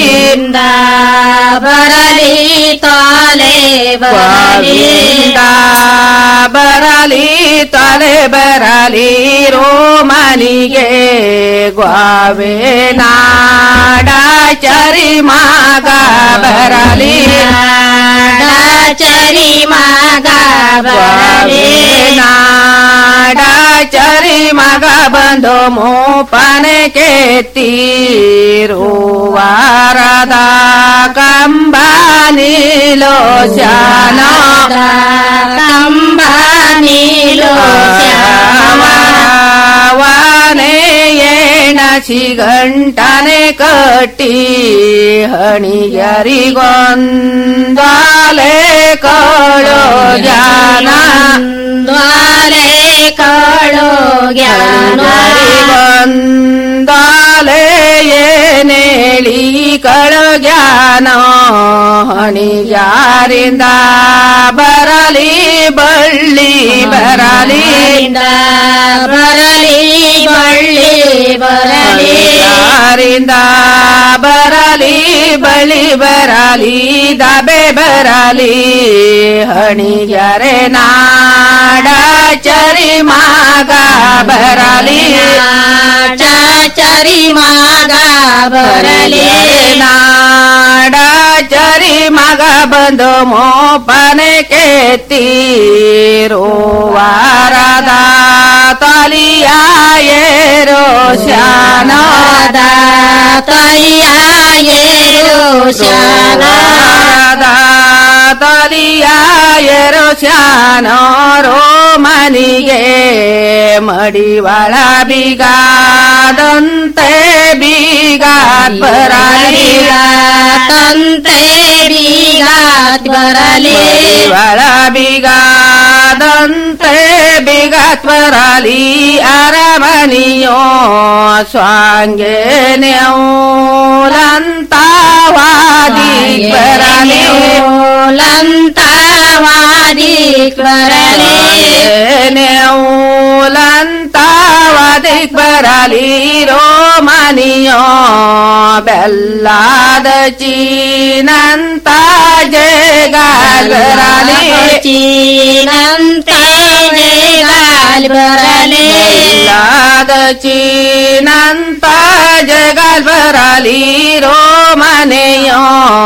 ಬರಲಿ ತಾಲೆ ಬರಲಿ ಗ್ವಾವಿಂದ ಬರಲಿ ತ್ವಾಲೆ ಬರಲಿ ರೋಮನಿಗೆ ಗ್ವಾವೆ ನಾಡ ಚರಿ ಮಗ ಬರಲಿ ನಾಡಾಚರಿ ಮಗ ಬರಲಿ ನಾಡ ಚರಿ ಮಗ ಬಂದು ಮೂಪನ ಕೆತ್ತೀರು ವಾರದ ಕಂಬ ನೀಲೋ ಶಾನದ ಕಂಬ ನೀಲು ವಾನೆ ಎಣಸಿ ಗಂಟನೆ ಕಟ್ಟಿ ಹಣಿಯರಿಗೊಂದಾಲೆ ಕಳೋ ಜಾನ ದ್ವಾಲೆ ಕಾಳೋ ಜ್ಞಾನ ಗೊಂದಾಲೆ ಏನೇಳಿ ಕಳೋ ಜ್ಞಾನ ಹಣಿಯಾರಿಂದ ಬರಲಿ ಬಳ್ಳಿ ಬರಲಿ ಬರಲಿ ಬಳ್ಳಿ ಬರಲಿ ಯಾರಿಂದ ಬರಲಿ ಬಳಿ ಬರಲಿ ದಬೆ ಬರಲಿ ಹಣಿಯರೆ ನಾಡ ಚರಿ ಮಗ ಬರಲಿ ಚಾಚರಿ ಮಗ ಬರಲಿ ನಾಡ ಚರಿ ಮಗ ಬಂದು ಮೋಪನೆ ಕೆತ್ತೀರೋ ವಾರದ ತಲಿಯ ಏರೋ ಶಾನದ ತಲಿಯ ಏರು ಶಾನ ಶಾನದ ತಲಿಯ ಏರೋ ಶಾನೋ ರೋಮನಿಗೆ ಮಡಿವಳ ಬಿಗಾದಂತೆ ಬೀಗ ಬರಲಿ ತಂತೆ ಬೀಗಾತ್ ಬರಲಿ ಒಳ ಬಿಗಾದಂತೆ ಬಿಗತ್ ಬರಲಿ ಅರಮನಿಯೋ ಸ್ವಾಂಗೆ ನೆಲಂತವಾದಿ ಬರಲಿ ಲಂತವಾದಿ ಬರಲಿ ನೆಲಂತವಾದಿ ಬರಲಿ ರೋಮನಿಯೋ ಬೆಲ್ಲಾದ ಚೀನಂತ ಜಗರಲಿ ಚೀನಂತೆ ಗಾಲ್ ಬರಲಿ ಬೆಲ್ಲಾದ ಚೀನಂತ ಜಗಲ್ ಬರಲಿ ರೋಮನೆಯೋ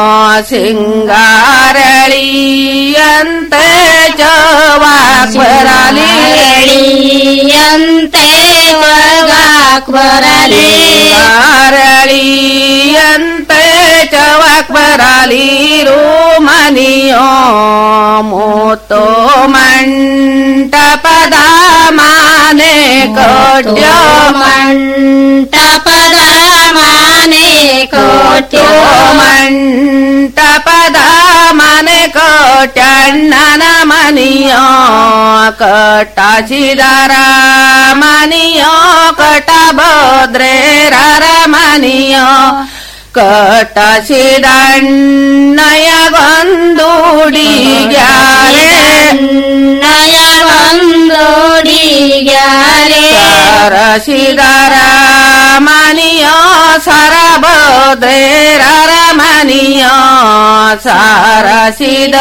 ಸಿಂಗಾರಳಿಯಂತೆ ಜವಾಕ್ ಬರಲಿ ಅಂತೆ ಒಳಗಾಕ್ ಬರಲಿ ಸಿಂಗಾರಳಿಯಂತೆ ಜವಾಕ್ ಬರಲಿ ರೋಮನಿಯೋ ಮೂತೋ ಮಂಟಪದ ಮಾನೆ ಕೊಟ್ಯೋ ಮಂಟಪದ ಮಾನೆ ಕೊಟ್ಯೋ ಮಂಟಪದ ಮನೆ ಕೋಟಣ್ಣನ ಮನಿಯೋ ಕಟ್ಟಾಚಿದರ ಮನಿಯೋ ಕಟಬೋದ್ರೇರರ ಮನಿಯೋ ಕಟ್ಟಾಚಿದಣ್ಣಯ ಸರಸಿದರ ಮನಿಯೋ ಸರಬೋದ್ರೇರರ ಮನಿಯೋ ಸಾರಸಿದ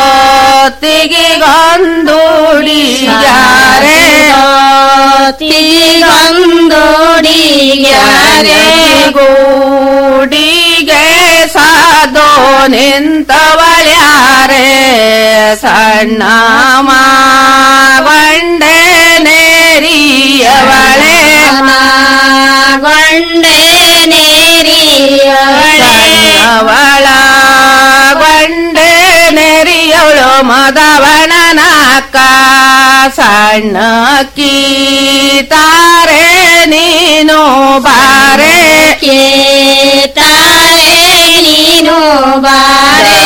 ತಿಗಿಗೊಂದುಡಿಯಾರೆ ತಿಗೊಂದುಡಿಯಾರೆ ಗೂಡಿಗೆ ಸಾದೋ ನಿಂತವಳ್ಯಾರೆ ಸಣ್ಣ ಮಾವಂಡೆ ನೇರಿಯವಳೆ ಗೊಂಡೆ ಸಣ್ಣವಳ ಗೊಂಡೆ ನೆರಿಯವಳು ಮದವಣನಾಕ ಸಣ್ಣ ಕೀತಾರೆ ನೀನು ಬಾರೆ ತಾರೆ ನೀನು ಬಾರೆ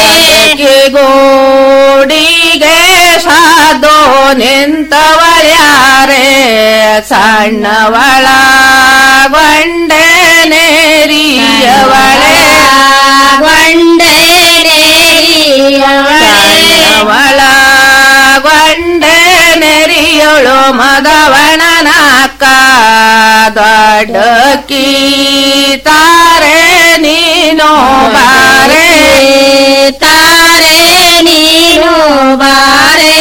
ಗೋಡಿಗೆ ಸಾದೋ ನಿಂತವಳ್ಯಾರೆ ಸಣ್ಣವಳ ಗೊಂಡೆ ನೇರಿಯವಳೆ ಗೊಂಡೆ ಸಣ್ಣವಳ ಗೊಂಡೆ ನೆರಿಯಳು ಮದವಣನಾಕ ದೊಡ್ಡ ತಾರೆ ನೀನು ಬಾರೆ ತಾರೆ ನೀನು ಬಾರೆ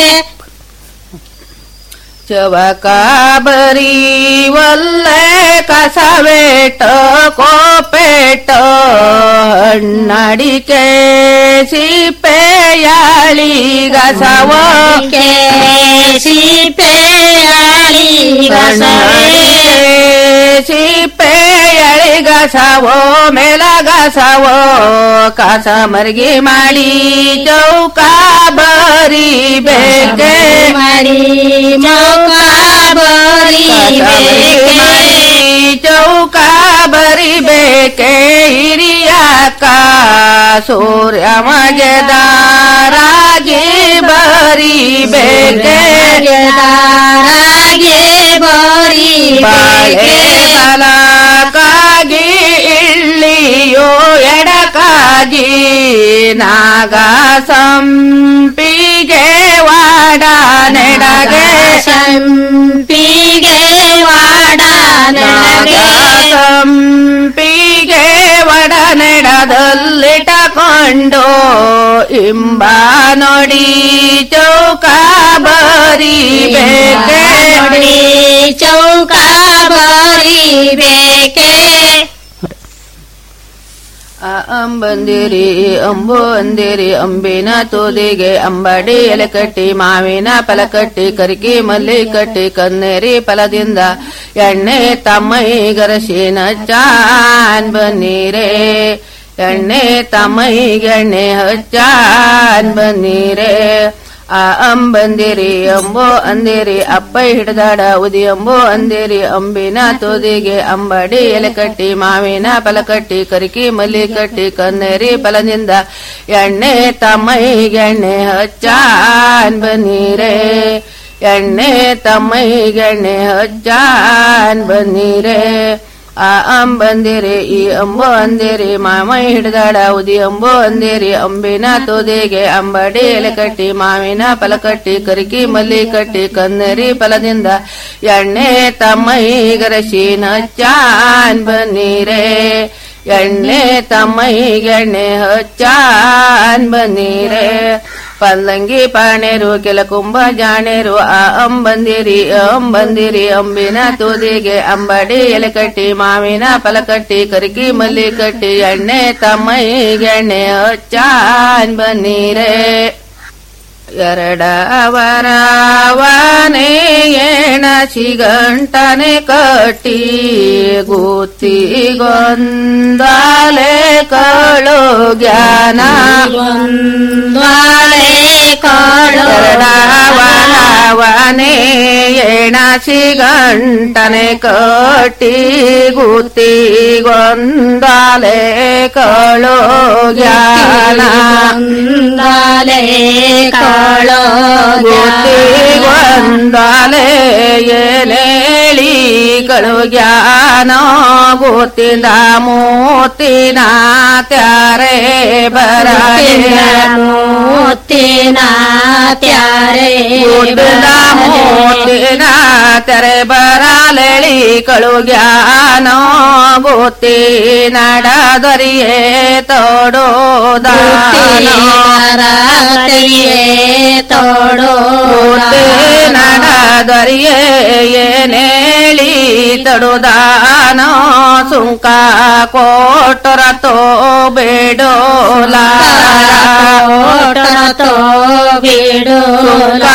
ಚವಕಾಬರಿ ಒಲ್ಲೆ ಕಸವೇಟ ಕೋಪೇಟ ಹಣ್ಣಡಿಕೆ ಸಿಪ್ಪೆಯಾಳಿ ಗಸವೋ ಸಿಪ್ಪೆಯಾಳಿ ಗಸವೇ ಸಿಪ್ಪೆಯಳಿ ಗಸವೋ ಮೇಲ ಗಸವೋ ಕಸ ಮರ್ಗಿ ಮಾಡಿ ಚೌಕ ಬರಿ ಬೇಕೆ ಮರಿ ಚೌಕ ಬರಿ ಚೌಕ ಬರಿಬೇಕೆ ಹಿರಿಯಾಕ ಸೂರ್ಯ ಮಗೆದಾರಾಗಿ ಬರಿಬೇಕೆ ರಾಗೆ ಬರಿ ಬಾಳೆ ಬಲಕಾಗಿ ಇಳ್ಳಿಯೋ ಎಡಕಾಗಿ ನಾಗ ಸಂಪಿಗೆ ವಾಡ ನೆಡಗೆ ಸಂಪಿಗೆ ವಾಡ ನಾಗ ಸಂಪಿಗೆ ವಡ ನೆಡದಲ್ಲಿಟಕೊಂಡು ಇಂಬ ನೋಡಿ ಚೌಕ ಬರಿಬೇಕೆ ನೋಡಿ ಚೌಕ ಬರಿ ಬೇಕೆ ಆ ಅಂಬಂದಿರಿ ಅಂಬು ಅಂದಿರಿ ಅಂಬಿನ ತೋದಿಗೆ ಅಂಬಡಿ ಎಲೆ ಕಟ್ಟಿ ಮಾವಿನ ಫಲ ಕಟ್ಟಿ ಕರಿಕಿ ಮಲ್ಲಿ ಕಟ್ಟಿ ಕನ್ನೇರಿ ಫಲದಿಂದ ಎಣ್ಣೆ ತಮ್ಮೈಗರಸಿನ ಚಾನ್ ಬನ್ನೀರೇ ಎಣ್ಣೆ ತಮ್ಮೈಗೆಣ್ಣೆ ಹಚ್ಚಾನ್ ಬನ್ನೀರೇ ಆ ಅಂಬಂದಿರಿ ಅಂಬೋ ಅಂದಿರಿ ಅಪ್ಪ ಹಿಡ್ದಾಡ ಉದಿ ಅಂಬೋ ಅಂದಿರಿ ಅಂಬಿನ ತೋದಿಗೆ ಅಂಬಡಿ ಎಲೆ ಕಟ್ಟಿ ಮಾವಿನ ಫಲ ಕಟ್ಟಿ ಕರಿಕಿ ಮಲ್ಲಿ ಕಟ್ಟಿ ಕನ್ನೇರಿ ಫಲದಿಂದ ಎಣ್ಣೆ ತಮ್ಮೈಗೆಣ್ಣೆ ಹಚ್ಚಾನ್ ಬನ್ನೀರೇ ಎಣ್ಣೆ ತಮ್ಮೈಗೆಣ್ಣೆ ಹಚ್ಚಾನ್ ಬನ್ನೀರೇ ಆ ಅಂಬಂದಿರಿ ಈ ಅಂಬೋ ಅಂದಿರಿ ಮಾಮೈ ಹಿಡ್ದಾಡ ಉದಿ ಅಂಬೋ ಅಂದಿರಿ ಅಂಬಿನ ತೋದಿಗೆ ಅಂಬಡಿ ಎಲೆ ಕಟ್ಟಿ ಮಾವಿನ ಫಲ ಕಟ್ಟಿ ಕರಿಕಿ ಮಲ್ಲಿ ಕಟ್ಟಿ ಕನ್ನರಿ ಫಲದಿಂದ ಎಣ್ಣೆ ತಮ್ಮೈಗರಸಿನ ಚಾನ್ ಬನ್ನೀರೇ ಎಣ್ಣೆ ತಮ್ಮೈಗೆಣ್ಣೆ ಹಚ್ಚಾನ್ ಬನ್ನೀರೇ ಪಲ್ಲಂಗಿ ಪಾಣೇರು ಕೆಲ ಕುಂಭ ಜಾಣೇರು ಆ ಅಂಬಂದಿರಿ ಅಂಬಂದಿರಿ ಅಂಬಿನ ತೂದಿಗೆ ಅಂಬಡಿ ಎಲೆ ಕಟ್ಟಿ ಮಾವಿನ ಫಲ ಕಟ್ಟಿ ಕರಿಕಿ ಮಲ್ಲಿ ಕಟ್ಟಿ ಎಣ್ಣೆ ತಮ್ಮೈಗೆಣ್ಣೆ ಹಚ್ಚಾನ್ ಬನ್ನೀರೇ ಎರಡವರವನೇ ಏಣ ಸಿಗಂಟನೆ ಕಟ್ಟಿ ಗುತ್ತಿಗೊಂದಾಲೆ ಕಳು ಜ್ಞಾನ ಎರಡವನೇ ಏಣ ಸಿಗಂಟನೆ ಕಟ್ಟಿ ಗುತ್ತಿಗೊಂದಾಲೆ ಕಳು ಜ್ಞಾನ ಕಾಳೋ ಗೊತ್ತಿಗೊಂದಾಲೆ ಏನೇಳಿ ಕಳು ಜ್ಞಾನ ಗೊತ್ತಿಂದ ಮೂತಿನ ತ್ಯಾರೆ ಬರ ಮೂತಿನ ತ್ಯಾರೆ ಗೊತ್ತಿಂದ ಮೂತಿನ ತೆರೆ ಬರಲೆಳಿ ಕಳು ಜ್ಞಾನ ಗೊತ್ತಿ ನಡದರಿಯೇ ತೋಡೋದಾನ ತೋಡೋ ನಡದರಿಯೇ ಏನೇಳಿ ತಡುದಾನ ಸುಂಕ ಕೋಟರ ತೋ ಬೇಡೋಲ ತೋ ಬಿಡು ಸುಂಕ